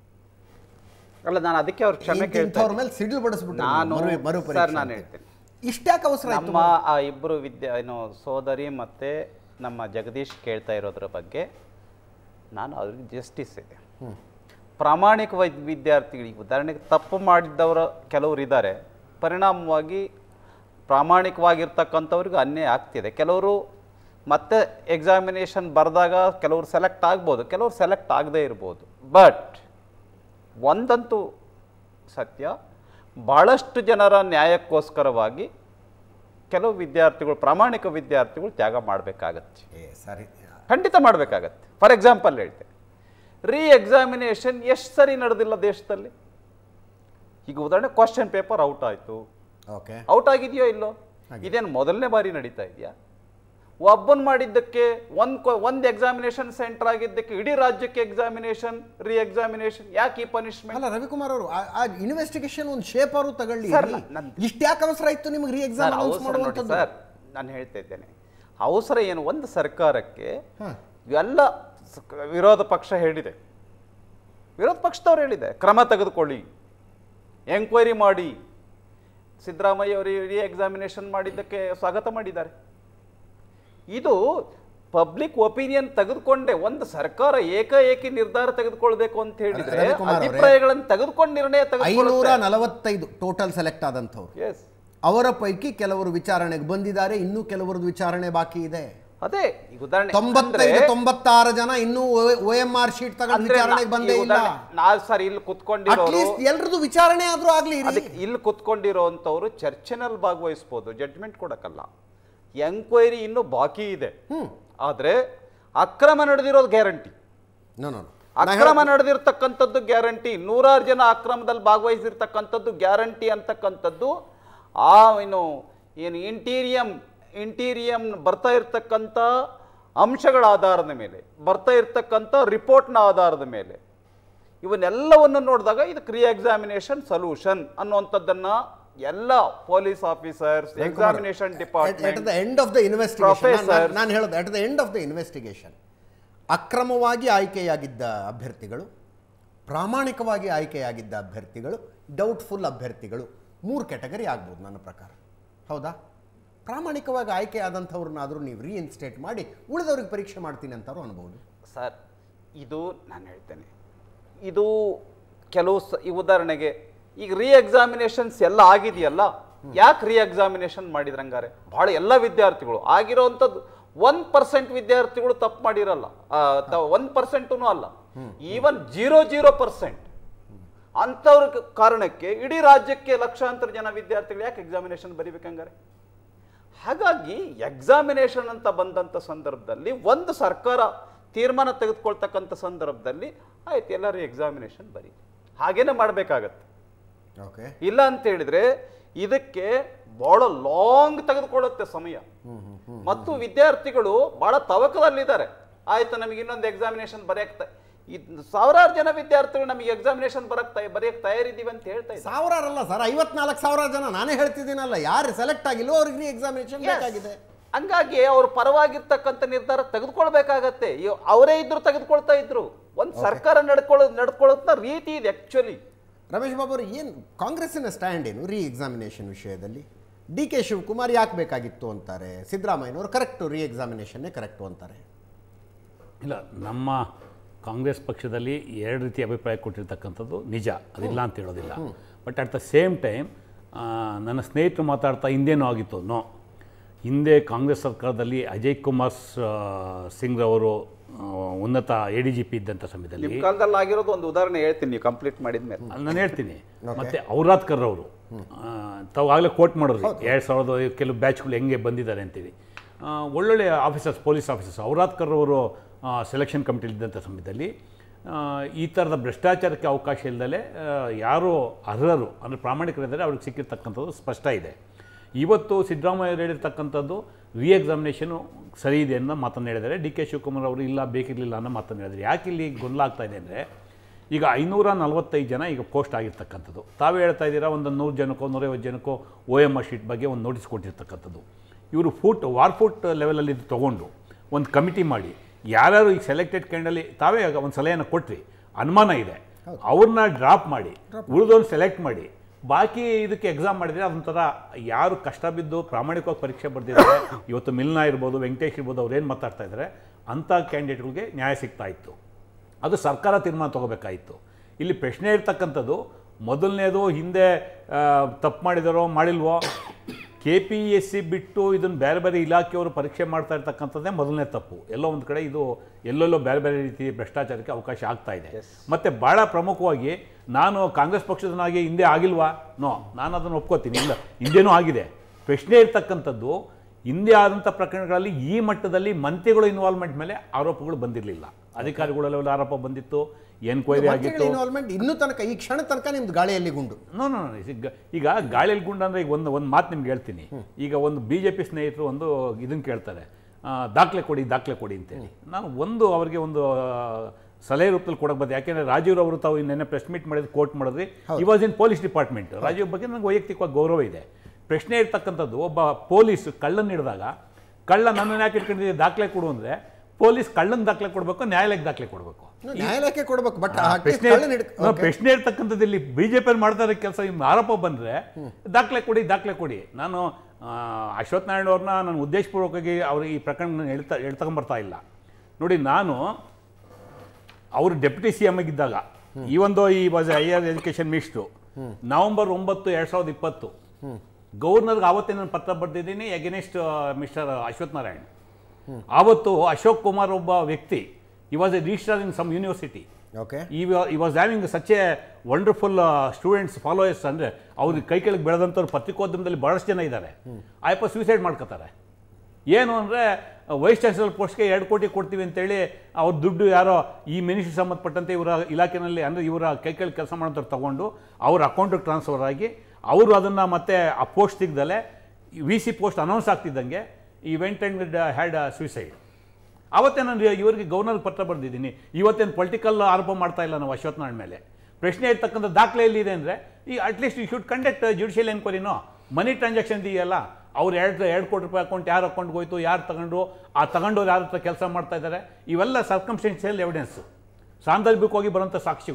ಅಲ್ಲ ನಾನು ಅದಕ್ಕೆ ಅವ್ರ ಕ್ಷಮೆ ಕೇಳ್ತಾ ಇಂಥವ್ರ ಮೇಲೆ ಸಿಡಿಲು ಬಡಿಸ್ಬಿಟ್ರು ನಾನು ಮರು ಮರು ಸರ್ ಪರೀಕ್ಷೆ ನಾನು ಅಂತ. ಹೇಳ್ತೀನಿ ಇಷ್ಟ್ಯಾಕೆ ಅವಸರ ಆಯ್ತು ನಮ್ಮ ಆ ಇಬ್ಬರು ವಿದ್ಯಾ ಏನು ಸೋದರಿ ಮತ್ತು ನಮ್ಮ ಜಗದೀಶ್ ಕೇಳ್ತಾ ಇರೋದ್ರ ಬಗ್ಗೆ ನಾನು ಅವ್ರಿಗೆ ಜಸ್ಟಿಸ್ ಇದೆ ಪ್ರಾಮಾಣಿಕ ವೈ- ವಿದ್ಯಾರ್ಥಿಗಳಿಗೆ ಉದಾಹರಣೆಗೆ ತಪ್ಪು ಮಾಡಿದ್ದವರು ಕೆಲವರು ಇದ್ದಾರೆ ಪರಿಣಾಮವಾಗಿ ಪ್ರಾಮಾಣಿಕವಾಗಿರ್ತಕ್ಕಂಥವ್ರಿಗೆ ಅನ್ಯಾಯ ಆಗ್ತಿದೆ ಕೆಲವರು ಮತ್ತೆ ಎಕ್ಸಾಮಿನೇಷನ್ ಬರೆದಾಗ ಕೆಲವರು ಸೆಲೆಕ್ಟ್ ಆಗ್ಬೋದು ಕೆಲವರು ಸೆಲೆಕ್ಟ್ ಆಗದೇ ಇರ್ಬೋದು ಬಟ್ ಒಂದಂತೂ ಸತ್ಯ ಭಾಳಷ್ಟು ಜನರ ನ್ಯಾಯಕ್ಕೋಸ್ಕರವಾಗಿ ಕೆಲವು ವಿದ್ಯಾರ್ಥಿಗಳು ಪ್ರಾಮಾಣಿಕ ವಿದ್ಯಾರ್ಥಿಗಳು ತ್ಯಾಗ ಮಾಡಬೇಕಾಗತ್ತೆ ಏ ಸರಿ ಖಂಡಿತ ಮಾಡಬೇಕಾಗತ್ತೆ ಫಾರ್ ಎಕ್ಸಾಂಪಲ್ ಹೇಳ್ತೆ ರೀ ಎಕ್ಸಾಮಿನೇಷನ್ ಎಷ್ಟು ಸರಿ ನಡೆದಿಲ್ಲ ದೇಶದಲ್ಲಿ ಈಗ ಉದಾಹರಣೆ ಕ್ವಶನ್ ಪೇಪರ್ ಔಟ್ ಆಯಿತು ಓಕೆ ಔಟ್ ಆಗಿದೆಯೋ ಇಲ್ಲೋ ಇದೇನು ಮೊದಲನೇ ಬಾರಿ ನಡೀತಾ ಇದೆಯಾ ಒಬ್ಬನ್ ಮಾಡಿದ್ದಕ್ಕೆ ಒಂದು ಒಂದು ಎಕ್ಸಾಮಿನೇಷನ್ ಸೆಂಟರ್ ಆಗಿದ್ದಕ್ಕೆ ಇಡೀ ರಾಜ್ಯಕ್ಕೆ ಎಕ್ಸಾಮಿನೇಷನ್ ರೀ ಎಕ್ಸಾಮಿನೇಷನ್ ಯಾಕೆ ಈ ಪನಿಷ್ಮೆಂಟ್ ಅಲ್ಲ ರವಿಕುಮಾರ್ ಅವರು ಆ- ಆ ಇನ್ವೆಸ್ಟಿಗೇಷನ್ ಒಂದು ಶೇಪ್ ಅವರು ತಗೊಳ್ಳಿ ಸರ್, ನನ್- ಇಷ್ಟ್ಯಾಕೆ ಅವಸರ ಇತ್ತು ನಿಮ್ಗೆ ರೀ ಎಕ್ಸಾಮ್ ಸರ್ ಅನೌನ್ಸ್ ಅವಸರ ನೋಡಿ ಮಾಡುವಂಥದ್ದು ಸರ್ ನಾನು ಹೇಳ್ತಾ ಇದ್ದೇನೆ ಅವಸರ ಏನು ಒಂದು ಸರ್ಕಾರಕ್ಕೆ ಹಾ. ಎಲ್ಲ ಸ- ವಿರೋಧ ಪಕ್ಷ ಹೇಳಿದೆ ವಿರೋಧ ಪಕ್ಷದವ್ರು ಹೇಳಿದೆ ಕ್ರಮ ತೆಗೆದುಕೊಳ್ಳಿ ಎಂಕ್ವೈರಿ ಮಾಡಿ ಸಿದ್ದರಾಮಯ್ಯ ಅವರು ರೀ ಎಕ್ಸಾಮಿನೇಷನ್ ಮಾಡಿದ್ದಕ್ಕೆ ಸ್ವಾಗತ ಮಾಡಿದ್ದಾರೆ ಇದು ಪಬ್ಲಿಕ್ ಒಪಿನಿಯನ್ ತೆಗೆದುಕೊಂಡೆ ಒಂದು ಸರ್ಕಾರ ಏಕಾಏಕಿ ನಿರ್ಧಾರ ತೆಗೆದುಕೊಳ್ಬೇಕು ಅಂತ ಹೇಳಿದ್ರೆ ರವಿಕುಮಾರ್ ಅವರೇ, ಅಭಿಪ್ರಾಯಗಳನ್ನು ತೆಗೆದುಕೊಂಡು ನಿರ್ಣಯ ಐನೂರ ತೆಗೆದುಕೊಳ್ಳುತ್ತೆ ನಲವತ್ತೈದು ಟೋಟಲ್ ಸೆಲೆಕ್ಟ್ ಆದಂಥವ್ರು ಎಸ್ ಅವರ ಪೈಕಿ ಕೆಲವರು ವಿಚಾರಣೆಗೆ ಬಂದಿದ್ದಾರೆ ಇನ್ನೂ ಕೆಲವರದ್ದು ವಿಚಾರಣೆ ಬಾಕಿ ಇದೆ ಅದೇ ಈಗ ಉದಾಹರಣೆ ತೊಂಬತ್ತೈದು ಅಂದ್ರೆ- ತೊಂಬತ್ತಾರು ಜನ ಇನ್ನೂ ಒ ಎಂ ಆರ್ ಶೀಟ್ ತಗೊಂಡು ಅಂದ್ರೆ ವಿಚಾರಣೆಗೆ ನಾ- ಬಂದೇ ಈ ಇಲ್ಲ ಉದಾಹರಣೆ ನಾವ್ ಸರ್ ಇಲ್ಲಿ ಕುತ್ಕೊಂಡಿರೋರು ಅಟ್ಲೀಸ್ಟ್ ಎಲ್ರದ್ದು ವಿಚಾರಣೆ ಆದ್ರೂ ಆಗ್ಲಿ ರೀ. ಅದಕ್ಕೆ ಇಲ್ಲಿ ಕುತ್ಕೊಂಡಿರೋಂಥವ್ರು ಚರ್ಚೆನಲ್ಲಿ ಭಾಗವಹಿಸ್ಬೋದು ಜಡ್ಜ್ಮೆಂಟ್ ಕೊಡಕ್ಕಲ್ಲ ಎಂಕ್ವೈರಿ ಇನ್ನೂ ಬಾಕಿ ಇದೆ ಆದ್ರೆ ಅಕ್ರಮ ನಡೆದಿರೋದು ಗ್ಯಾರಂಟಿ No, no, no. ಅಕ್ರಮ ನಡೆದಿರ್ತಕ್ಕಂಥದ್ದು ಗ್ಯಾರಂಟಿ ನೂರಾರು ಜನ ಅಕ್ರಮದಲ್ಲಿ ಭಾಗವಹಿಸಿರ್ತಕ್ಕಂಥದ್ದು ಗ್ಯಾರಂಟಿ ಅಂತಕ್ಕಂಥದ್ದು ಆ ಏನು ಏನು ಇಂಟೀರಿಯಂ ಇಂಟೀರಿಯಂ ಬರ್ತಾ ಇರ್ತಕ್ಕಂಥ ಅಂಶಗಳ ಆಧಾರದ ಮೇಲೆ ಬರ್ತಾ ಇರ್ತಕ್ಕಂಥ ರಿಪೋರ್ಟ್ನ ಆಧಾರದ ಮೇಲೆ ಇವನ್ನೆಲ್ಲವನ್ನು ನೋಡಿದಾಗ ಇದಕ್ಕೆ ರೀ ಎಕ್ಸಾಮಿನೇಷನ್ ಸೊಲ್ಯೂಷನ್ ಅನ್ನುವಂಥದ್ದನ್ನ ಎಲ್ಲ police officers examination At- at department the end of the investigation, Professors. ನಾನ್- ನಾನು ಹೇಳೋದು at the end of the investigation ಅಕ್ರಮವಾಗಿ ಆಯ್ಕೆಯಾಗಿದ್ದ ಅಭ್ಯರ್ಥಿಗಳು ಪ್ರಾಮಾಣಿಕವಾಗಿ ಆಯ್ಕೆಯಾಗಿದ್ದ ಅಭ್ಯರ್ಥಿಗಳು ಡೌಟ್ಫುಲ್ ಅಭ್ಯರ್ಥಿಗಳು ಮೂರು ಕ್ಯಾಟಗರಿ ಆಗ್ಬೋದು ನನ್ನ ಪ್ರಕಾರ ಹೌದಾ ಪ್ರಾಮಾಣಿಕವಾಗಿ ಆಯ್ಕೆ ಆದಂಥವ್ರನ್ನಾದರೂ ನೀವು ರೀಇನ್ಸ್ಟೇಟ್ ಮಾಡಿ ಉಳಿದವ್ರಿಗೆ ಪರೀಕ್ಷೆ ಮಾಡ್ತೀನಿ ಅಂತಾರು ಅನ್ಬೋದು ಸರ್ ಇದು ನಾನು ಹೇಳ್ತೇನೆ ಇದು ಕೆಲವು ಸ ಈ ಉದಾಹರಣೆಗೆ ಈಗ ರೀ ಎಕ್ಸಾಮಿನೇಷನ್ಸ್ ಎಲ್ಲ ಆಗಿದೆಯಲ್ಲ ಯಾಕೆ ರೀ ಎಕ್ಸಾಮಿನೇಷನ್ ಮಾಡಿದ್ರಂಗಾರೆ ಭಾಳ ಎಲ್ಲ ವಿದ್ಯಾರ್ಥಿಗಳು ಆಗಿರೋವಂಥದ್ದು ಒನ್ ಪರ್ಸೆಂಟ್ ವಿದ್ಯಾರ್ಥಿಗಳು ತಪ್ಪು ಮಾಡಿರಲ್ಲ ಒನ್ ಪರ್ಸೆಂಟೂ ಅಲ್ಲ ಈವನ್ ಜೀರೋ ಜೀರೋ ಪರ್ಸೆಂಟ್ ಅಂಥವ್ರ ಕಾರಣಕ್ಕೆ ಇಡೀ ರಾಜ್ಯಕ್ಕೆ ಲಕ್ಷಾಂತರ ಜನ ವಿದ್ಯಾರ್ಥಿಗಳು ಯಾಕೆ ಎಕ್ಸಾಮಿನೇಷನ್ ಬರಿಬೇಕಂಗಾರೆ ಹಾಗಾಗಿ ಎಕ್ಸಾಮಿನೇಷನ್ ಅಂತ ಬಂದಂಥ ಸಂದರ್ಭದಲ್ಲಿ ಒಂದು ಸರ್ಕಾರ ತೀರ್ಮಾನ ತೆಗೆದುಕೊಳ್ತಕ್ಕಂಥ ಸಂದರ್ಭದಲ್ಲಿ ಆಯ್ತು ಎಲ್ಲರೂ ಎಕ್ಸಾಮಿನೇಷನ್ ಬರೀ ಹಾಗೇನೆ ಮಾಡಬೇಕಾಗತ್ತೆ ಓಕೆ ಇಲ್ಲ ಅಂತ ಹೇಳಿದ್ರೆ ಇದಕ್ಕೆ ಬಹಳ ಲಾಂಗ್ ತೆಗೆದುಕೊಳ್ಳುತ್ತೆ ಸಮಯ ಮತ್ತು ವಿದ್ಯಾರ್ಥಿಗಳು ಬಹಳ ತವಕದಲ್ಲಿದ್ದಾರೆ ಆಯ್ತು ನಮಗೆ ಇನ್ನೊಂದು ಎಕ್ಸಾಮಿನೇಷನ್ ಬರೆಯಕ್ಕೆ ಇದು ಸಾವಿರಾರು ಜನ ವಿದ್ಯಾರ್ಥಿಗಳು ನಮಗೆ ಎಕ್ಸಾಮಿನೇಷನ್ ಬರಕ್ ಬರೆಯಕ್ಕೆ ತಯಾರಿದ್ದೀವಿ ಅಂತ ಹೇಳ್ತಾ ಇದ್ದಾರೆ ಸಾವಿರಾರಲ್ಲ ಸರ್ ಐವತ್ನಾಲ್ಕು ಸಾವಿರ ಜನ ನಾನೇ ಹೇಳ್ತಿದ್ದೀನಲ್ಲ ಯಾರು ಸೆಲೆಕ್ಟ್ ಆಗಿಲ್ಲೋ ಅವ್ರಿಗೆ ರೀ ಎಕ್ಸಾಮಿನೇಷನ್ ಬೇಕಾಗಿದೆ ಹಂಗಾಗಿ ಅವ್ರ ಪರವಾಗಿರ್ತಕ್ಕಂಥ ನಿರ್ಧಾರ ತೆಗೆದುಕೊಳ್ಬೇಕಾಗತ್ತೆ ಇವ್- ಅವರೇ ಇದ್ರು ತೆಗೆದುಕೊಳ್ತಾ ಇದ್ರು ಒಂದು ಸರ್ಕಾರ ನಡ್ಕೊಳ್ಳೋ ನಡ್ಕೊಳ್ಳೋ ರೀತಿ ಇದೆ ಆಕ್ಚುಲಿ ರಮೇಶ್ ಬಾಬು ಅವರು ಏನು ಕಾಂಗ್ರೆಸ್ಸಿನ ಸ್ಟ್ಯಾಂಡ್ ಏನು ರೀ ಎಕ್ಸಾಮಿನೇಷನ್ ವಿಷಯದಲ್ಲಿ ಡಿ ಕೆ ಶಿವಕುಮಾರ್ ಯಾಕೆ ಬೇಕಾಗಿತ್ತು ಅಂತಾರೆ ಸಿದ್ದರಾಮಯ್ಯನವರು ಕರೆಕ್ಟು ರೀ ಎಕ್ಸಾಮಿನೇಷನ್ನೇ ಕರೆಕ್ಟು ಅಂತಾರೆ ಇಲ್ಲ ನಮ್ಮ ಕಾಂಗ್ರೆಸ್ ಪಕ್ಷದಲ್ಲಿ ಎರಡು ರೀತಿ ಅಭಿಪ್ರಾಯ ಕೊಟ್ಟಿರ್ತಕ್ಕಂಥದ್ದು ನಿಜ ಅದಿಲ್ಲ ಅಂತ ಹೇಳೋದಿಲ್ಲ but at the same time ನನ್ನ ಸ್ನೇಹಿತರು ಮಾತಾಡ್ತಾ ಹಿಂದೇನೂ ಆಗಿತ್ತು ನೋ ಹಿಂದೆ ಕಾಂಗ್ರೆಸ್ ಸರ್ಕಾರದಲ್ಲಿ ಅಜಯ್ ಕುಮಾರ್ ಸಿಂಗ್ ಅವರು ಉನ್ನತ ಎ ಡಿ ಜಿ ಪಿ ಇದ್ದಂಥ ಸಮಯದಲ್ಲಿ ನಿಮ್ ಕಾಲದಲ್ಲಿ ಆಗಿರೋದು ಒಂದು ಉದಾಹರಣೆ ಹೇಳ್ತೀನಿ ನೀವು ಕಂಪ್ಲೀಟ್ ಮಾಡಿದ್ಮೇಲೆ ನಾನು ಹೇಳ್ತೀನಿ ಮತ್ತೆ ಔರಾದ್ಕರ್ ಅವರು ತಾವು ಆಗಲೇ ಕೋಟ್ ಮಾಡಿದ್ರಿ ಎರಡು ಸಾವಿರದ ಕೆಲವು ಬ್ಯಾಚ್ಗಳು ಹೆಂಗೆ ಬಂದಿದ್ದಾರೆ ಅಂತೇಳಿ ಆ, ಒಳ್ಳೊಳ್ಳೆ ಆಫೀಸರ್ಸ್ ಪೊಲೀಸ್ ಆಫೀಸರ್ಸ್ ಔರಾದ್ಕರ್ ಅವರು ಸೆಲೆಕ್ಷನ್ ಕಮಿಟಿಲಿದ್ದಂಥ ಸಮಯದಲ್ಲಿ ಆ, ಈ ಥರದ ಭ್ರಷ್ಟಾಚಾರಕ್ಕೆ ಅವಕಾಶ ಇಲ್ಲದಲೆ ಯಾರು ಅರ್ಹರು ಅಂದರೆ ಪ್ರಾಮಾಣಿಕರಿದ್ದಾರೆ ಅವ್ರಿಗೆ ಸಿಕ್ಕಿರ್ತಕ್ಕಂಥದ್ದು ಸ್ಪಷ್ಟ ಇದೆ ಇವತ್ತು ಸಿದ್ದರಾಮಯ್ಯ ಹೇಳಿರ್ತಕ್ಕಂಥದ್ದು ರಿ ಎಕ್ಸಾಮಿನೇಷನು ಸರಿ ಇದೆ ಅನ್ನೋ ಮಾತನ್ನು ಹೇಳಿದ್ದಾರೆ ಡಿ ಕೆ ಶಿವಕುಮಾರ್ ಅವರು ಇಲ್ಲ ಬೇಕಿರಲಿಲ್ಲ ಅನ್ನೋ ಮಾತನ್ನು ಹೇಳಿದ್ದಾರೆ ಯಾಕೆ ಇಲ್ಲಿ ಗೊಂದಲ ಆಗ್ತಾ ಇದೆ ಅಂದರೆ ಈಗ ಐನೂರ ನಲವತ್ತೈದು ಜನ ಈಗ ಪೋಸ್ಟ್ ಆಗಿರ್ತಕ್ಕಂಥದ್ದು ತಾವೇ ಹೇಳ್ತಾ ಇದ್ದೀರಾ ಒಂದು ನೂರು ಜನಕ್ಕೋ ನೂರೈವತ್ತು ಜನಕ್ಕೋ ಒ ಎಮ್ ಆರ್ ಶೀಟ್ ಬಗ್ಗೆ ಒಂದು ನೋಟಿಸ್ ಕೊಟ್ಟಿರ್ತಕ್ಕಂಥದ್ದು ಇವರು ಫುಟ್ ವಾರ್ ಫುಟ್ ಲೆವೆಲಲ್ಲಿ ಇದು ತೊಗೊಂಡು ಒಂದು ಕಮಿಟಿ ಮಾಡಿ ಯಾರ್ಯಾರು ಈಗ ಸೆಲೆಕ್ಟೆಡ್ ಕ್ಯಾಂಡಲ್ಲಿ ತಾವೇ ಒಂದು ಸಲಹೆಯನ್ನು ಕೊಟ್ರಿ ಅನುಮಾನ ಇದೆ ಅವ್ರನ್ನ ಡ್ರಾಪ್ ಮಾಡಿ ಉಳಿದವ್ರನ್ನ ಸೆಲೆಕ್ಟ್ ಮಾಡಿ ಬಾಕಿ ಇದಕ್ಕೆ ಎಕ್ಸಾಮ್ ಮಾಡಿದರೆ ಅದೊಂಥರ ಯಾರು ಕಷ್ಟ ಬಿದ್ದು ಪ್ರಾಮಾಣಿಕವಾಗಿ ಪರೀಕ್ಷೆ ಬರೆದಿದ್ದಾರೆ ಇವತ್ತು ಮಿಲ್ನಾ ಇರ್ಬೋದು ವೆಂಕಟೇಶ್ ಇರ್ಬೋದು ಅವ್ರು ಏನು ಮಾತಾಡ್ತಾ ಇದ್ದಾರೆ ಅಂಥ ಕ್ಯಾಂಡಿಡೇಟ್ಗಳಿಗೆ ನ್ಯಾಯ ಸಿಗ್ತಾ ಇತ್ತು ಅದು ಸರ್ಕಾರ ತೀರ್ಮಾನ ತಗೋಬೇಕಾಯಿತು ಇಲ್ಲಿ ಪ್ರಶ್ನೆ ಇರ್ತಕ್ಕಂಥದ್ದು ಮೊದಲನೇದು ಹಿಂದೆ ತಪ್ಪು ಮಾಡಿದಾರೋ ಮಾಡಿಲ್ವೋ ಕೆ ಪಿ ಎಸ್ ಸಿ ಬಿಟ್ಟು ಇದನ್ನು ಬೇರೆ ಬೇರೆ ಇಲಾಖೆಯವರು ಪರೀಕ್ಷೆ ಮಾಡ್ತಾ ಇರ್ತಕ್ಕಂಥದ್ದೇ ಮೊದಲನೇ ತಪ್ಪು ಎಲ್ಲೋ ಒಂದು ಕಡೆ ಇದು ಎಲ್ಲೆಲ್ಲೋ ಬೇರೆ ಬೇರೆ ರೀತಿ ಭ್ರಷ್ಟಾಚಾರಕ್ಕೆ ಅವಕಾಶ ಆಗ್ತಾ ಇದೆ ಮತ್ತು ಭಾಳ ಪ್ರಮುಖವಾಗಿ ನಾನು ಕಾಂಗ್ರೆಸ್ ಪಕ್ಷದನಾಗಿ ಹಿಂದೆ ಆಗಿಲ್ವಾ ನೋ ನಾನು ಅದನ್ನು ಒಪ್ಕೋತೀನಿ ಇಲ್ಲ ಹಿಂದೆನೂ ಆಗಿದೆ ಪ್ರಶ್ನೆ ಇರ್ತಕ್ಕಂಥದ್ದು ಹಿಂದೆ ಆದಂಥ ಪ್ರಕರಣಗಳಲ್ಲಿ ಈ ಮಟ್ಟದಲ್ಲಿ ಮಂತ್ರಿಗಳು ಇನ್ವಾಲ್ವ್ಮೆಂಟ್ ಮೇಲೆ ಆರೋಪಗಳು ಬಂದಿರಲಿಲ್ಲ ಅಧಿಕಾರಿಗಳ ಲೆವೆಲ್ ಆರೋಪ ಬಂದಿತ್ತು ಎನ್ಕ್ವೈರಿ ಆಗಿತ್ತು ಇನ್ವಾಲ್ವ್ಮೆಂಟ್ ಇನ್ನೂ ತನಕ ಈ ಕ್ಷಣ ತನಕ ನಿಮ್ದು ಗಾಳಿಯಲ್ಲಿ ಗುಂಡು ನೋ ನೋ ಈಗ ಈಗ ಗಾಳಿಯಲ್ಲಿ ಗುಂಡು ಅಂದರೆ ಈಗ ಒಂದು ಒಂದು ಮಾತು ನಿಮ್ಗೆ ಹೇಳ್ತೀನಿ ಈಗ ಒಂದು ಬಿ ಜೆ ಪಿ ಸ್ನೇಹಿತರು ಒಂದು ಇದನ್ನು ಕೇಳ್ತಾರೆ ಆ, ದಾಖಲೆ ಕೊಡಿ ದಾಖಲೆ ಕೊಡಿ ಅಂತೇಳಿ ನಾನು ಒಂದು ಅವರಿಗೆ ಒಂದು ಆ, ಸಲಹೆ ರೂಪದಲ್ಲಿ ಕೊಡಕ್ಕೆ ಬಂದೆ ಯಾಕೆಂದರೆ ರಾಜೀವ್ ಅವರು ತಾವು ನೆನ್ನೆ ಪ್ರೆಸ್ ಮೀಟ್ ಮಾಡಿದ್ರು ಕೋರ್ಟ್ ಮಾಡಿದ್ರಿ he was in police department Rajeev ಬಗ್ಗೆ ನನಗೆ ವೈಯಕ್ತಿಕವಾಗಿ ಗೌರವ ಇದೆ ಪ್ರಶ್ನೆ ಇರ್ತಕ್ಕಂಥದ್ದು ಒಬ್ಬ ಪೊಲೀಸ್ ಕಳ್ಳನ್ನು ಹಿಡಿದಾಗ ಕಳ್ಳ ನನ್ನನ್ನು ಯಾಕೆ ಇಟ್ಕೊಂಡಿದ್ದೀವಿ ದಾಖಲೆ ಕೊಡು ಅಂದರೆ ಪೊಲೀಸ್ ಕಳ್ಳನ ದಾಖಲೆ ಕೊಡಬೇಕು ನ್ಯಾಯಾಲಯಕ್ಕೆ ದಾಖಲೆ ಕೊಡಬೇಕು ನ್ಯಾಯಾಲಯಕ್ಕೆ ಕೊಡ್ಬೇಕು ಬಟ್ ಪ್ರಶ್ನೆ ನೋ, ಪ್ರಶ್ನೆ ಇರ್ತಕ್ಕಂಥದ್ದು ಇಲ್ಲಿ ಬಿಜೆಪಿ ಮಾಡ್ತಾ ಇರೋ ಕೆಲಸ ನಿಮ್ಮ ಆರೋಪ ಬಂದ್ರೆ ದಾಖಲೆ ಕೊಡಿ ದಾಖಲೆ ಕೊಡಿ ನಾನು ಆ, ಅಶ್ವಥ್ ನಾರಾಯಣ ಅವ್ರನ್ನ ನಾನು ಉದ್ದೇಶಪೂರ್ವಕವಾಗಿ ಅವ್ರಿಗೆ ಈ ಪ್ರಕರಣ ಹೇಳ್ತಾ ಹೇಳ್ತಕೊಂಬರ್ತಾ ಇಲ್ಲ ನೋಡಿ ನಾನು ಅವರು ಡೆಪ್ಯೂಟಿ ಸಿ ಎಮ್ ಆಗಿದ್ದಾಗ ಈ ಒಂದು he was higher education minister November ಒಂಬತ್ತು ಎರಡು ಸಾವಿರದ ಇಪ್ಪತ್ತು ಗವರ್ನರ್ಗೆ ಆವತ್ತೇ ನಾನು ಪತ್ರ ಬರೆದಿದ್ದೀನಿ ಎಗೇನೆಸ್ಟ್ ಮಿಸ್ಟರ್ ಅಶ್ವಥ್ ನಾರಾಯಣ್ ಆವತ್ತು ಅಶೋಕ್ ಕುಮಾರ್ ಒಬ್ಬ ವ್ಯಕ್ತಿ he was a register in some university okay he he was having such a wonderful students followers ಅಂದರೆ ಅವ್ರಿಗೆ ಕೈ ಕೆಳಗೆ ಬೆಳೆದಂಥವ್ರು ಪತ್ರಿಕೋದ್ಯಮದಲ್ಲಿ ಭಾಳಷ್ಟು ಜನ ಇದ್ದಾರೆ ಆಯಪ್ಪ ಸೂಸೈಡ್ ಮಾಡ್ಕೋತಾರೆ ಏನು ಅಂದರೆ ವೈಸ್ ಚಾನ್ಸಲರ್ ಪೋಸ್ಟ್ಗೆ ಎರಡು ಕೋಟಿ ಕೊಡ್ತೀವಿ ಅಂತೇಳಿ ಅವ್ರ ದುಡ್ಡು ಯಾರೋ ಈ ಮಿನಿಸ್ಟ್ರಿ ಸಂಬಂಧಪಟ್ಟಂತೆ ಇವರ ಇಲಾಖೆನಲ್ಲಿ ಅಂದರೆ ಇವರ ಕೈ ಕೆಳಗೆ ಕೆಲಸ ಮಾಡೋಂಥವ್ರು ತಗೊಂಡು ಅವ್ರ ಅಕೌಂಟಿಗೆ ಟ್ರಾನ್ಸ್ಫರ್ ಆಗಿ ಅವರು ಅದನ್ನು ಮತ್ತೆ ಆ ಪೋಸ್ಟ್ ಸಿಗ್ದಲೆ ವಿ ಸಿ ಪೋಸ್ಟ್ ಅನೌನ್ಸ್ ಆಗ್ತಿದ್ದಂಗೆ he went and had suicide ಅವತ್ತೇ ನಾನು ಇವರಿಗೆ ಗವರ್ನರ್ ಪತ್ರ ಬರೆದಿದ್ದೀನಿ ಇವತ್ತೇನು ಪೊಲಿಟಿಕಲ್ ಆರೋಪ ಮಾಡ್ತಾ ಇಲ್ಲ ನಾವು ಅಶ್ವಥ್ ನಾರಾಯಣ್ ಮೇಲೆ ಪ್ರಶ್ನೆ ಇರ್ತಕ್ಕಂಥ ದಾಖಲೆ ಎಲ್ಲಿದೆ ಅಂದರೆ ಈ at least you should conduct judicial ಎನ್ಕ್ವೈರಿನೋ ಮನಿ ಟ್ರಾನ್ಸಾಕ್ಷನ್ ಇದೆಯಲ್ಲ ಅವ್ರು ಎರಡು ಎರಡು ಕೋಟಿ ರೂಪಾಯಿ ಅಕೌಂಟ್ ಯಾರು ಅಕೌಂಟ್ಗೆ ಹೋಯ್ತು ಯಾರು ತಗೊಂಡು ಆ ತಗೊಂಡವ್ರು ಯಾರ ಹತ್ರ ಕೆಲಸ ಮಾಡ್ತಾ ಇದ್ದಾರೆ ಇವೆಲ್ಲ ಸರ್ಕಮ್ಸ್ಟೆನ್ಷಿಯಲ್ ಎವಿಡೆನ್ಸು ಸಾಂದರ್ಭಿಕವಾಗಿ ಬರೋಂಥ ಸಾಕ್ಷಿಗಳು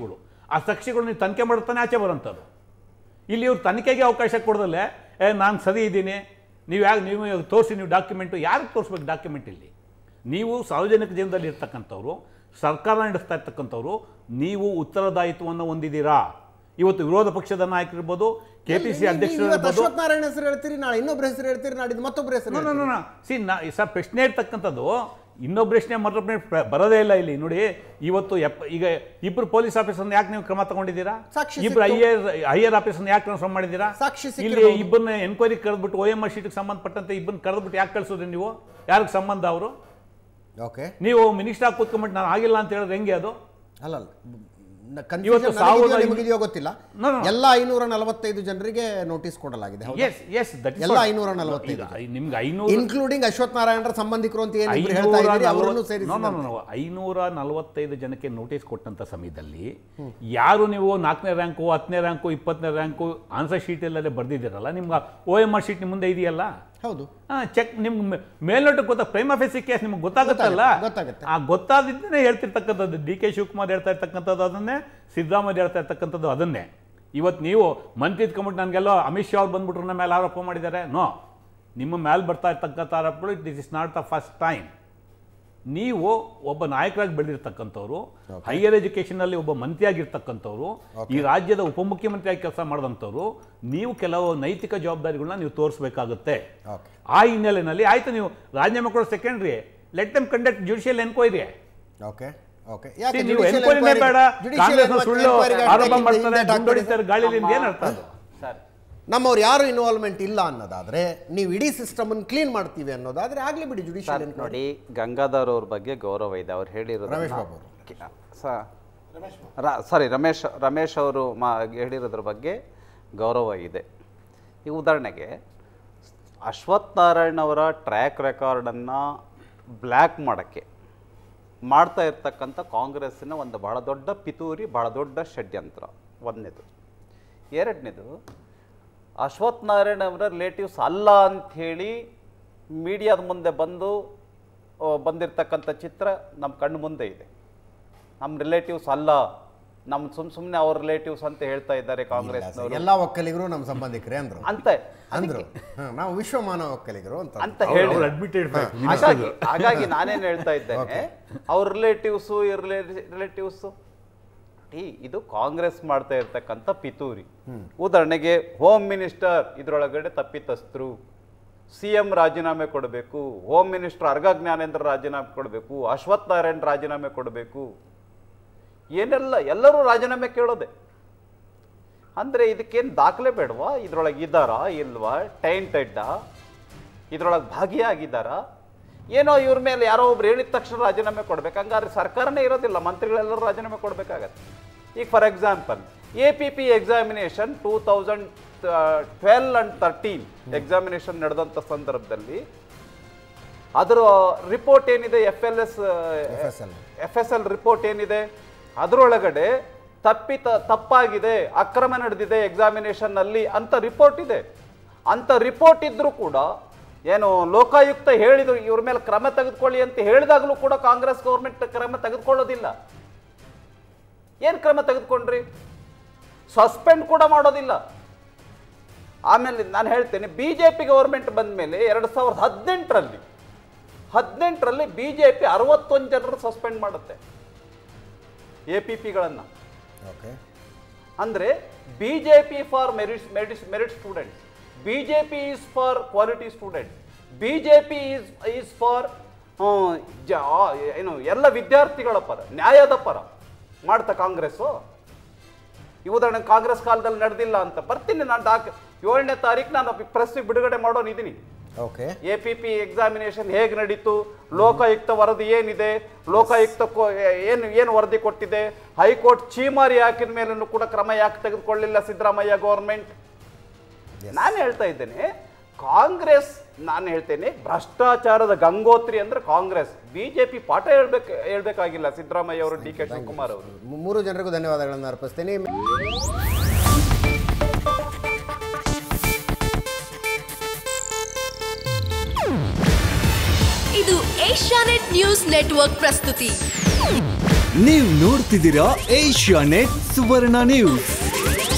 ಆ ಸಾಕ್ಷಿಗಳು ನೀವು ತನಿಖೆ ಮಾಡ್ತಾನೆ ಆಚೆ ಬರೋಂಥದ್ದು ಇಲ್ಲಿ ಇವ್ರು ತನಿಖೆಗೆ ಅವಕಾಶ ಕೊಡದಲ್ಲೇ ಏ ನಾನು ಸರಿ ಇದ್ದೀನಿ ನೀವು ಯಾಕೆ ನೀವು ತೋರಿಸಿ ನೀವು ಡಾಕ್ಯುಮೆಂಟು ಯಾರಿಗೆ ತೋರಿಸ್ಬೇಕು ಡಾಕ್ಯುಮೆಂಟ್ ಇಲ್ಲಿ ನೀವು ಸಾರ್ವಜನಿಕ ಜೀವನದಲ್ಲಿ ಇರ್ತಕ್ಕಂಥವ್ರು ಸರ್ಕಾರ ನಡೆಸ್ತಾ ಇರ್ತಕ್ಕಂಥವ್ರು ನೀವು ಉತ್ತರದಾಯಿತ್ವವನ್ನು ಹೊಂದಿದ್ದೀರಾ ಇವತ್ತು ವಿರೋಧ ಪಕ್ಷದ ನಾಯಕರಿರ್ಬೋದು ಕೆ ಪಿ ಸಿ ಅಧ್ಯಕ್ಷರು ಇವತ್ತು ಇರ್ಬೋದು ಅಶ್ವಥ್ ನಾರಾಯಣ ಹೆಸರು ಹೇಳ್ತೀರಿ ನಾಳೆ ಇನ್ನೊಬ್ಬರ ಹೆಸರು ಹೇಳ್ತೀರಿ ನಾಡಿದ್ದು ಮತ್ತೊಬ್ಬರ ಹೆಸರು ನೋ ಹೇಳ್ತೀರಿ. ನೋ ನೋ ಸಿ ನಾ ಸರ್ ಪ್ರಶ್ನೆ ಇರ್ತಕ್ಕಂಥದ್ದು ಇನ್ನೊಬ್ಬ ಪ್ರಶ್ನೆ ಮತ್ತೊಬ್ಬ ಪ್ರಶ್ನೆ ಬರೋದೇ ಇಲ್ಲ ಇಲ್ಲಿ ನೋಡಿ ಇವತ್ತು ಎಪ್ಪ ಈಗ ಇಬ್ಬರು ಪೊಲೀಸ್ ಆಫೀಸರ್ನ ಯಾಕೆ ನೀವು ಕ್ರಮ ತಗೊಂಡಿದ್ದೀರಾ ಸಾಕ್ಷಿ ಇಬ್ಬರು ಐ ಸಿಕ್ತು. ಎ ಐಯರ್ ಆಫೀಸರ್ನ ಯಾಕೆ ಟ್ರಾನ್ಸ್ಫರ್ ಮಾಡಿದ್ದೀರಾ ಸಾಕ್ಷಿ ಇಲ್ಲಿ ಸಿಕ್ಕಿರ್ಬೋದು. ಇಬ್ಬರನ್ನ ಎನ್ಕ್ವೈರಿ ಕರೆದ್ಬಿಟ್ಟು ಓ ಎಮ್ ಆರ್ ಶೀಟ್ಗೆ ಸಂಬಂಧಪಟ್ಟಂತೆ ಇಬ್ಬರನ್ನ ಕರೆದ್ಬಿಟ್ಟು ಯಾಕೆ ಕಳಿಸೋದ್ರಿ ನೀವು ಯಾರಿಗೆ ಸಂಬಂಧ ಅವರು ಓಕೆ ನೀವು ಮಿನಿಸ್ಟರ್ ಆಗಿ ಕೂತ್ಕೊಂಡ್ಬಿಟ್ಟು ನಾನು ಆಗಿಲ್ಲ ಅಂತ ಹೇಳಿದ್ರೆ ಹೆಂಗೆ ಅದು ಅಲ್ಲ ಅಲ್ಲ ನ- ಇವತ್ತು confusion ಸಾವಿರದ ನನಗಿದೆಯೋ ಐನೂರು- ನಿಮಗಿದೆಯೋ ಗೊತ್ತಿಲ್ಲ No, no, no. ಎಲ್ಲ ಐನೂರ ನಲವತ್ತೈದು ಜನರಿಗೆ ನೋಟಿಸ್ ಕೊಡಲಾಗಿದೆ ಹೌದಾ? ಎಸ್ ಎಸ್ ದಟ್ ಎಲ್ಲ ಐನೂರ ನಲವತ್ತೈದು ನಿಮ್ಗೆ ಐನೂರು ಇನ್ಕ್ಲೂಡಿಂಗ್ ಅಶ್ವಥ್ ನಾರಾಯಣರ ಸಂಬಂಧಿಕರು ಅಂತ ಏನು ಇಬ್ರು ಹೇಳ್ತಾ ಇದ್ದೀರಿ ಅವರನ್ನು ಸೇರಿಸಿ ನೋ, ನೋ, ನೋ, ನೋ. ಐನೂರ ನಲವತ್ತೈದು ಜನಕ್ಕೆ ನೋಟಿಸ್ ಕೊಟ್ಟಂತ ಸಮಯದಲ್ಲಿ ಯಾರು ನೀವು ನಾಲ್ಕನೇ ರ್ಯಾಂಕು ಹತ್ತನೇ ರ್ಯಾಂಕು ಇಪ್ಪತ್ತನೇ ರ್ಯಾಂಕು ಆನ್ಸರ್ ಶೀಟಲ್ಲೇ ಬರ್ದಿದ್ದೀರಲ್ಲ ನಿಮ್ಗೆ ಓ ಎಮ್ ಆರ್ ಶೀಟ್ ನಿಮ್ಮ ಮುಂದೆ ಇದೆಯಲ್ಲ ಹೌದು ಚೆಕ್ ನಿಮ್ಗೆ ಮೇಲ್ನೋಟಕ್ಕೆ ಗೊತ್ತಾ ಪ್ರೈಮ್ ಆಫೀಸ್ ಕೇಸ್ ನಿಮ್ಗೆ ಗೊತ್ತಾಗುತ್ತಲ್ಲ ಗೊತ್ತಾಗುತ್ತೆ. ಆ ಗೊತ್ತಾದಿದ್ದನ್ನೇ ಹೇಳ್ತಿರ್ತಕ್ಕಂಥದ್ದು ಡಿ ಕೆ ಶಿವಕುಮಾರ್ ಹೇಳ್ತಾ ಇರ್ತಕ್ಕಂಥದ್ದು ಅದನ್ನೇ ಸಿದ್ದರಾಮಯ್ಯ ಹೇಳ್ತಾ ಇರ್ತಕ್ಕಂಥದ್ದು ಅದನ್ನೇ ಇವತ್ತು ನೀವು ಮಂತ್ರಿ ಇದ್ಕೊಂಬಿಟ್ಟು ನನಗೆಲ್ಲೋ ಅಮಿತ್ ಶಾ ಅವ್ರು ಬಂದ್ಬಿಟ್ರು ನಮ್ಮ ಮೇಲೆ ಆರೋಪ ಮಾಡಿದ್ದಾರೆ ನೋ ನಿಮ್ಮ ಮೇಲೆ ಬರ್ತಾ ಇರ್ತಕ್ಕಂಥ ಆರೋಪಗಳು this is not the first time ನೀವು ಒಬ್ಬ ನಾಯಕರಾಗಿ ಬೆಳೆದಿರ್ತಕ್ಕಂಥವ್ರು ಹೈಯರ್ ಎಜುಕೇಷನಲ್ಲಿ ಒಬ್ಬ ಮಂತ್ರಿಯಾಗಿರ್ತಕ್ಕಂಥವ್ರು ಈ ರಾಜ್ಯದ ಉಪಮುಖ್ಯಮಂತ್ರಿಯಾಗಿ ಕೆಲಸ ಮಾಡಿದಂಥವ್ರು ನೀವು ಕೆಲವು ನೈತಿಕ ಜವಾಬ್ದಾರಿಗಳನ್ನ ನೀವು ತೋರಿಸ್ಬೇಕಾಗುತ್ತೆ ಓಕೆ ಆ ಹಿನ್ನೆಲೆಯಲ್ಲಿ ಆಯ್ತು ನೀವು ರಾಜೀನಾಮೆ ಕೊಡೋ secondary let them conduct judicial enquiry okay okay See, ನೀವು ಎನ್ಕ್ವೈರಿನೇ ಬೇಡ ಕಾಂಗ್ರೆಸ್ ಸುಳ್ಳು ಆರೋಪ ಮಾಡ್ತಾರೆ ಗುಂಡೊಡಿತಾರೆ ಗಾಳಿಲಿಂದ ಏನು ಅರ್ಥ ಅದು ಸರ್ ನಮ್ಮವ್ರು ಯಾರು ಇನ್ವಾಲ್ವ್ಮೆಂಟ್ ಇಲ್ಲ ಅನ್ನೋದಾದ್ರೆ ನೀವು ಇಡೀ ಸಿಸ್ಟಮ್ ಅನ್ನು ಕ್ಲೀನ್ ಮಾಡ್ತೀವಿ ಅನ್ನೋದಾದ್ರೆ ಆಗ್ಲಿ ಬಿಡಿ ಜುಡಿಷಿಯಲ್ ಸರ್ ನೋಡಿ ಗಂಗಾಧರ್ ಅವ್ರ ಬಗ್ಗೆ ಗೌರವ ಇದೆ ಅವ್ರು ಹೇಳಿರೋದು ರಮೇಶ್ ಬಾಬು ಅವರು. ಸಾರಿ ರಮೇಶ್ ರಮೇಶ್ ಅವರು ಮಾ ಹೇಳಿರೋದ್ರ ಬಗ್ಗೆ ಗೌರವ ಇದೆ ಈ ಉದಾಹರಣೆಗೆ ಅಶ್ವಥ್ ನಾರಾಯಣ್ ಅವರ ಟ್ರ್ಯಾಕ್ ರೆಕಾರ್ಡನ್ನು ಬ್ಲ್ಯಾಕ್ ಮಾಡೋಕ್ಕೆ ಮಾಡ್ತಾ ಇರ್ತಕ್ಕಂಥ ಕಾಂಗ್ರೆಸ್ಸಿನ ಒಂದು ಬಹಳ ದೊಡ್ಡ ಪಿತೂರಿ ಬಹಳ ದೊಡ್ಡ ಷಡ್ಯಂತ್ರ ಒಂದನೇದು ಎರಡನೇದು ಅಶ್ವಥ್ ನಾರಾಯಣ್ ಅವರ ರಿಲೇಟಿವ್ಸ್ ಅಲ್ಲ ಅಂಥೇಳಿ ಮೀಡಿಯಾದ ಮುಂದೆ ಬಂದು ಆ, ಬಂದಿರತಕ್ಕಂಥ ಚಿತ್ರ ನಮ್ಮ ಕಣ್ಣು ಮುಂದೆ ಇದೆ ನಮ್ಮ ರಿಲೇಟಿವ್ಸ್ ಅಲ್ಲ ನಮ್ಮ ಸುಮ್ ಸುಮ್ಮನೆ ಅವ್ರ ರಿಲೇಟಿವ್ಸ್ ಅಂತ ಹೇಳ್ತಾ ಇದ್ದಾರೆ ಕಾಂಗ್ರೆಸ್ನವರು ಎಲ್ಲಾ ಒಕ್ಕಲಿಗರು ನಮ್ಮ ಸಂಬಂಧಿಕರೇ ಅಂದ್ರು ಅಂತ ಅಂದ್ರು ಹ, ನಾವು ವಿಶ್ವಮಾನವ ಒಕ್ಕಲಿಗರು ಅಂತ ಅಂತ ಹೇಳಿ ಅವ್ರು ಅಡ್ಮಿಟೆಡ್ ಹಾಗಾಗಿ ಹಾಗಾಗಿ ನಾನೇನು ಹೇಳ್ತಾ ಇದ್ದೇನೆ ಅವ್ರ ರಿಲೇಟಿವ್ಸು ಇವ್ರ ರಿಲೇಟಿವ್ಸು ಈ ಇದು ಕಾಂಗ್ರೆಸ್ ಮಾಡ್ತಾ ಇರ್ತಕ್ಕಂಥ ಪಿತೂರಿ ಉದಾಹರಣೆಗೆ ಹೋಮ್ ಮಿನಿಸ್ಟರ್ ಇದರೊಳಗಡೆ ತಪ್ಪಿತಸ್ಥರು ಸಿ ಎಂ ರಾಜೀನಾಮೆ ಕೊಡಬೇಕು ಹೋಮ್ ಮಿನಿಸ್ಟರ್ ಅರ್ಗ ಜ್ಞಾನೇಂದ್ರ ರಾಜೀನಾಮೆ ಕೊಡಬೇಕು ಅಶ್ವಥ್ ನಾರಾಯಣ್ ರಾಜೀನಾಮೆ ಕೊಡಬೇಕು ಏನೆಲ್ಲ ಎಲ್ಲರೂ ರಾಜೀನಾಮೆ ಕೇಳೋದೆ ಅಂದರೆ ಇದಕ್ಕೇನು ದಾಖಲೆ ಬೇಡವಾ ಇದ್ರೊಳಗೆ ಇದ್ದಾರಾ ಇಲ್ವಾ ಟೈಂಟೆಡ್ಡಾ ಇದ್ರೊಳಗೆ ಭಾಗಿಯಾಗಿದ್ದಾರಾ ಏನೋ ಇವ್ರ ಮೇಲೆ ಯಾರೋ ಒಬ್ರು ಹೇಳಿದ ತಕ್ಷಣ ರಾಜೀನಾಮೆ ಕೊಡ್ಬೇಕು ಹಂಗಾದ್ರೆ ಸರ್ಕಾರನೇ ಇರೋದಿಲ್ಲ ಮಂತ್ರಿಗಳೆಲ್ಲರೂ ರಾಜೀನಾಮೆ ಕೊಡಬೇಕಾಗತ್ತೆ ಈಗ for example A P P examination two thousand twelve and thirteen examination ನಡೆದಂಥ ಸಂದರ್ಭದಲ್ಲಿ ಅದರ ರಿಪೋರ್ಟ್ ಏನಿದೆ F L S FSL. F S L report ಏನಿದೆ ಅದರೊಳಗಡೆ ತಪ್ಪಿತ ತಪ್ಪಾಗಿದೆ ಅಕ್ರಮ ನಡೆದಿದೆ ಎಕ್ಸಾಮಿನೇಷನ್ ಅಲ್ಲಿ ಅಂತ ರಿಪೋರ್ಟ್ ಇದೆ ಅಂತ ರಿಪೋರ್ಟ್ ಇದ್ರೂ ಕೂಡ ಏನು ಲೋಕಾಯುಕ್ತ ಹೇಳಿದ್ರು ಇವ್ರ ಮೇಲೆ ಕ್ರಮ ತೆಗೆದುಕೊಳ್ಳಿ ಅಂತ ಹೇಳಿದಾಗಲೂ ಕೂಡ ಕಾಂಗ್ರೆಸ್ ಗೌರ್ಮೆಂಟ್ ಕ್ರಮ ತೆಗೆದುಕೊಳ್ಳೋದಿಲ್ಲ ಏನು ಕ್ರಮ ತೆಗೆದುಕೊಂಡ್ರಿ ಸಸ್ಪೆಂಡ್ ಕೂಡ ಮಾಡೋದಿಲ್ಲ ಆಮೇಲೆ ನಾನು ಹೇಳ್ತೇನೆ ಬಿ ಜೆ ಪಿ ಗೌರ್ಮೆಂಟ್ ಬಂದ ಮೇಲೆ ಎರಡು ಸಾವಿರದ ಹದಿನೆಂಟರಲ್ಲಿ ಹದಿನೆಂಟರಲ್ಲಿ ಬಿ ಜೆ ಪಿ ಅರವತ್ತೊಂದು ಜನರು ಸಸ್ಪೆಂಡ್ ಮಾಡುತ್ತೆ ಎ ಪಿ ಪಿಗಳನ್ನು ಓಕೆ ಅಂದರೆ B J P for merit merit merit students B J P is for quality student B J P is is for ಏನು ಎಲ್ಲ ವಿದ್ಯಾರ್ಥಿಗಳ ಪರ ನ್ಯಾಯದ ಪರ ಮಾಡ್ತಾ ಕಾಂಗ್ರೆಸ್ಸು ಈ ಉದಾಹರಣೆ ಕಾಂಗ್ರೆಸ್ ಕಾಲದಲ್ಲಿ ನಡೆದಿಲ್ಲ ಅಂತ ಬರ್ತೀನಿ ನಾನು ಡಾಕ್ ಏಳನೇ ತಾರೀಕು ನಾನು ಪ್ರೆಸ್ಸಿಗೆ ಬಿಡುಗಡೆ ಮಾಡೋನಿದ್ದೀನಿ okay A P P examination ಹೇಗೆ ನಡೀತು ಲೋಕಾಯುಕ್ತ ವರದಿ ಏನಿದೆ ಲೋಕಾಯುಕ್ತ ಕೊ- ಏನು ಏನು ವರದಿ ಕೊಟ್ಟಿದೆ ಹೈಕೋರ್ಟ್ ಚೀಮಾರಿ ಹಾಕಿದ ಮೇಲೂ ಕೂಡ ಕ್ರಮ ಯಾಕೆ ತೆಗೆದುಕೊಳ್ಳಿಲ್ಲ ಸಿದ್ದರಾಮಯ್ಯ ಗೌರ್ಮೆಂಟ್ ನಾನು ಹೇಳ್ತಾ ಇದ್ದೇನೆ ಕಾಂಗ್ರೆಸ್ ನಾನು ಹೇಳ್ತೇನೆ ಭ್ರಷ್ಟಾಚಾರದ ಗಂಗೋತ್ರಿ ಅಂದ್ರೆ ಕಾಂಗ್ರೆಸ್ ಬಿಜೆಪಿ ಪಾಠ ಹೇಳ್ಬೇಕು ಹೇಳ್ಬೇಕಾಗಿಲ್ಲ ಸಿದ್ದರಾಮಯ್ಯ ಅವರು ಡಿ ಕೆ ಶಿವಕುಮಾರ್ ಅವರು ಮೂ- ಮೂರು ಜನರಿಗೂ ಧನ್ಯವಾದಗಳನ್ನು ಅರ್ಪಿಸ್ತೇನೆ ಇದು ಏಷ್ಯಾನೆಟ್ ನ್ಯೂಸ್ ನೆಟ್ವರ್ಕ್ ಪ್ರಸ್ತುತಿ ನೀವು ನೋಡ್ತಿದ್ದೀರಾ ಏಷ್ಯಾ ನೆಟ್ ಸುವರ್ಣ ನ್ಯೂಸ್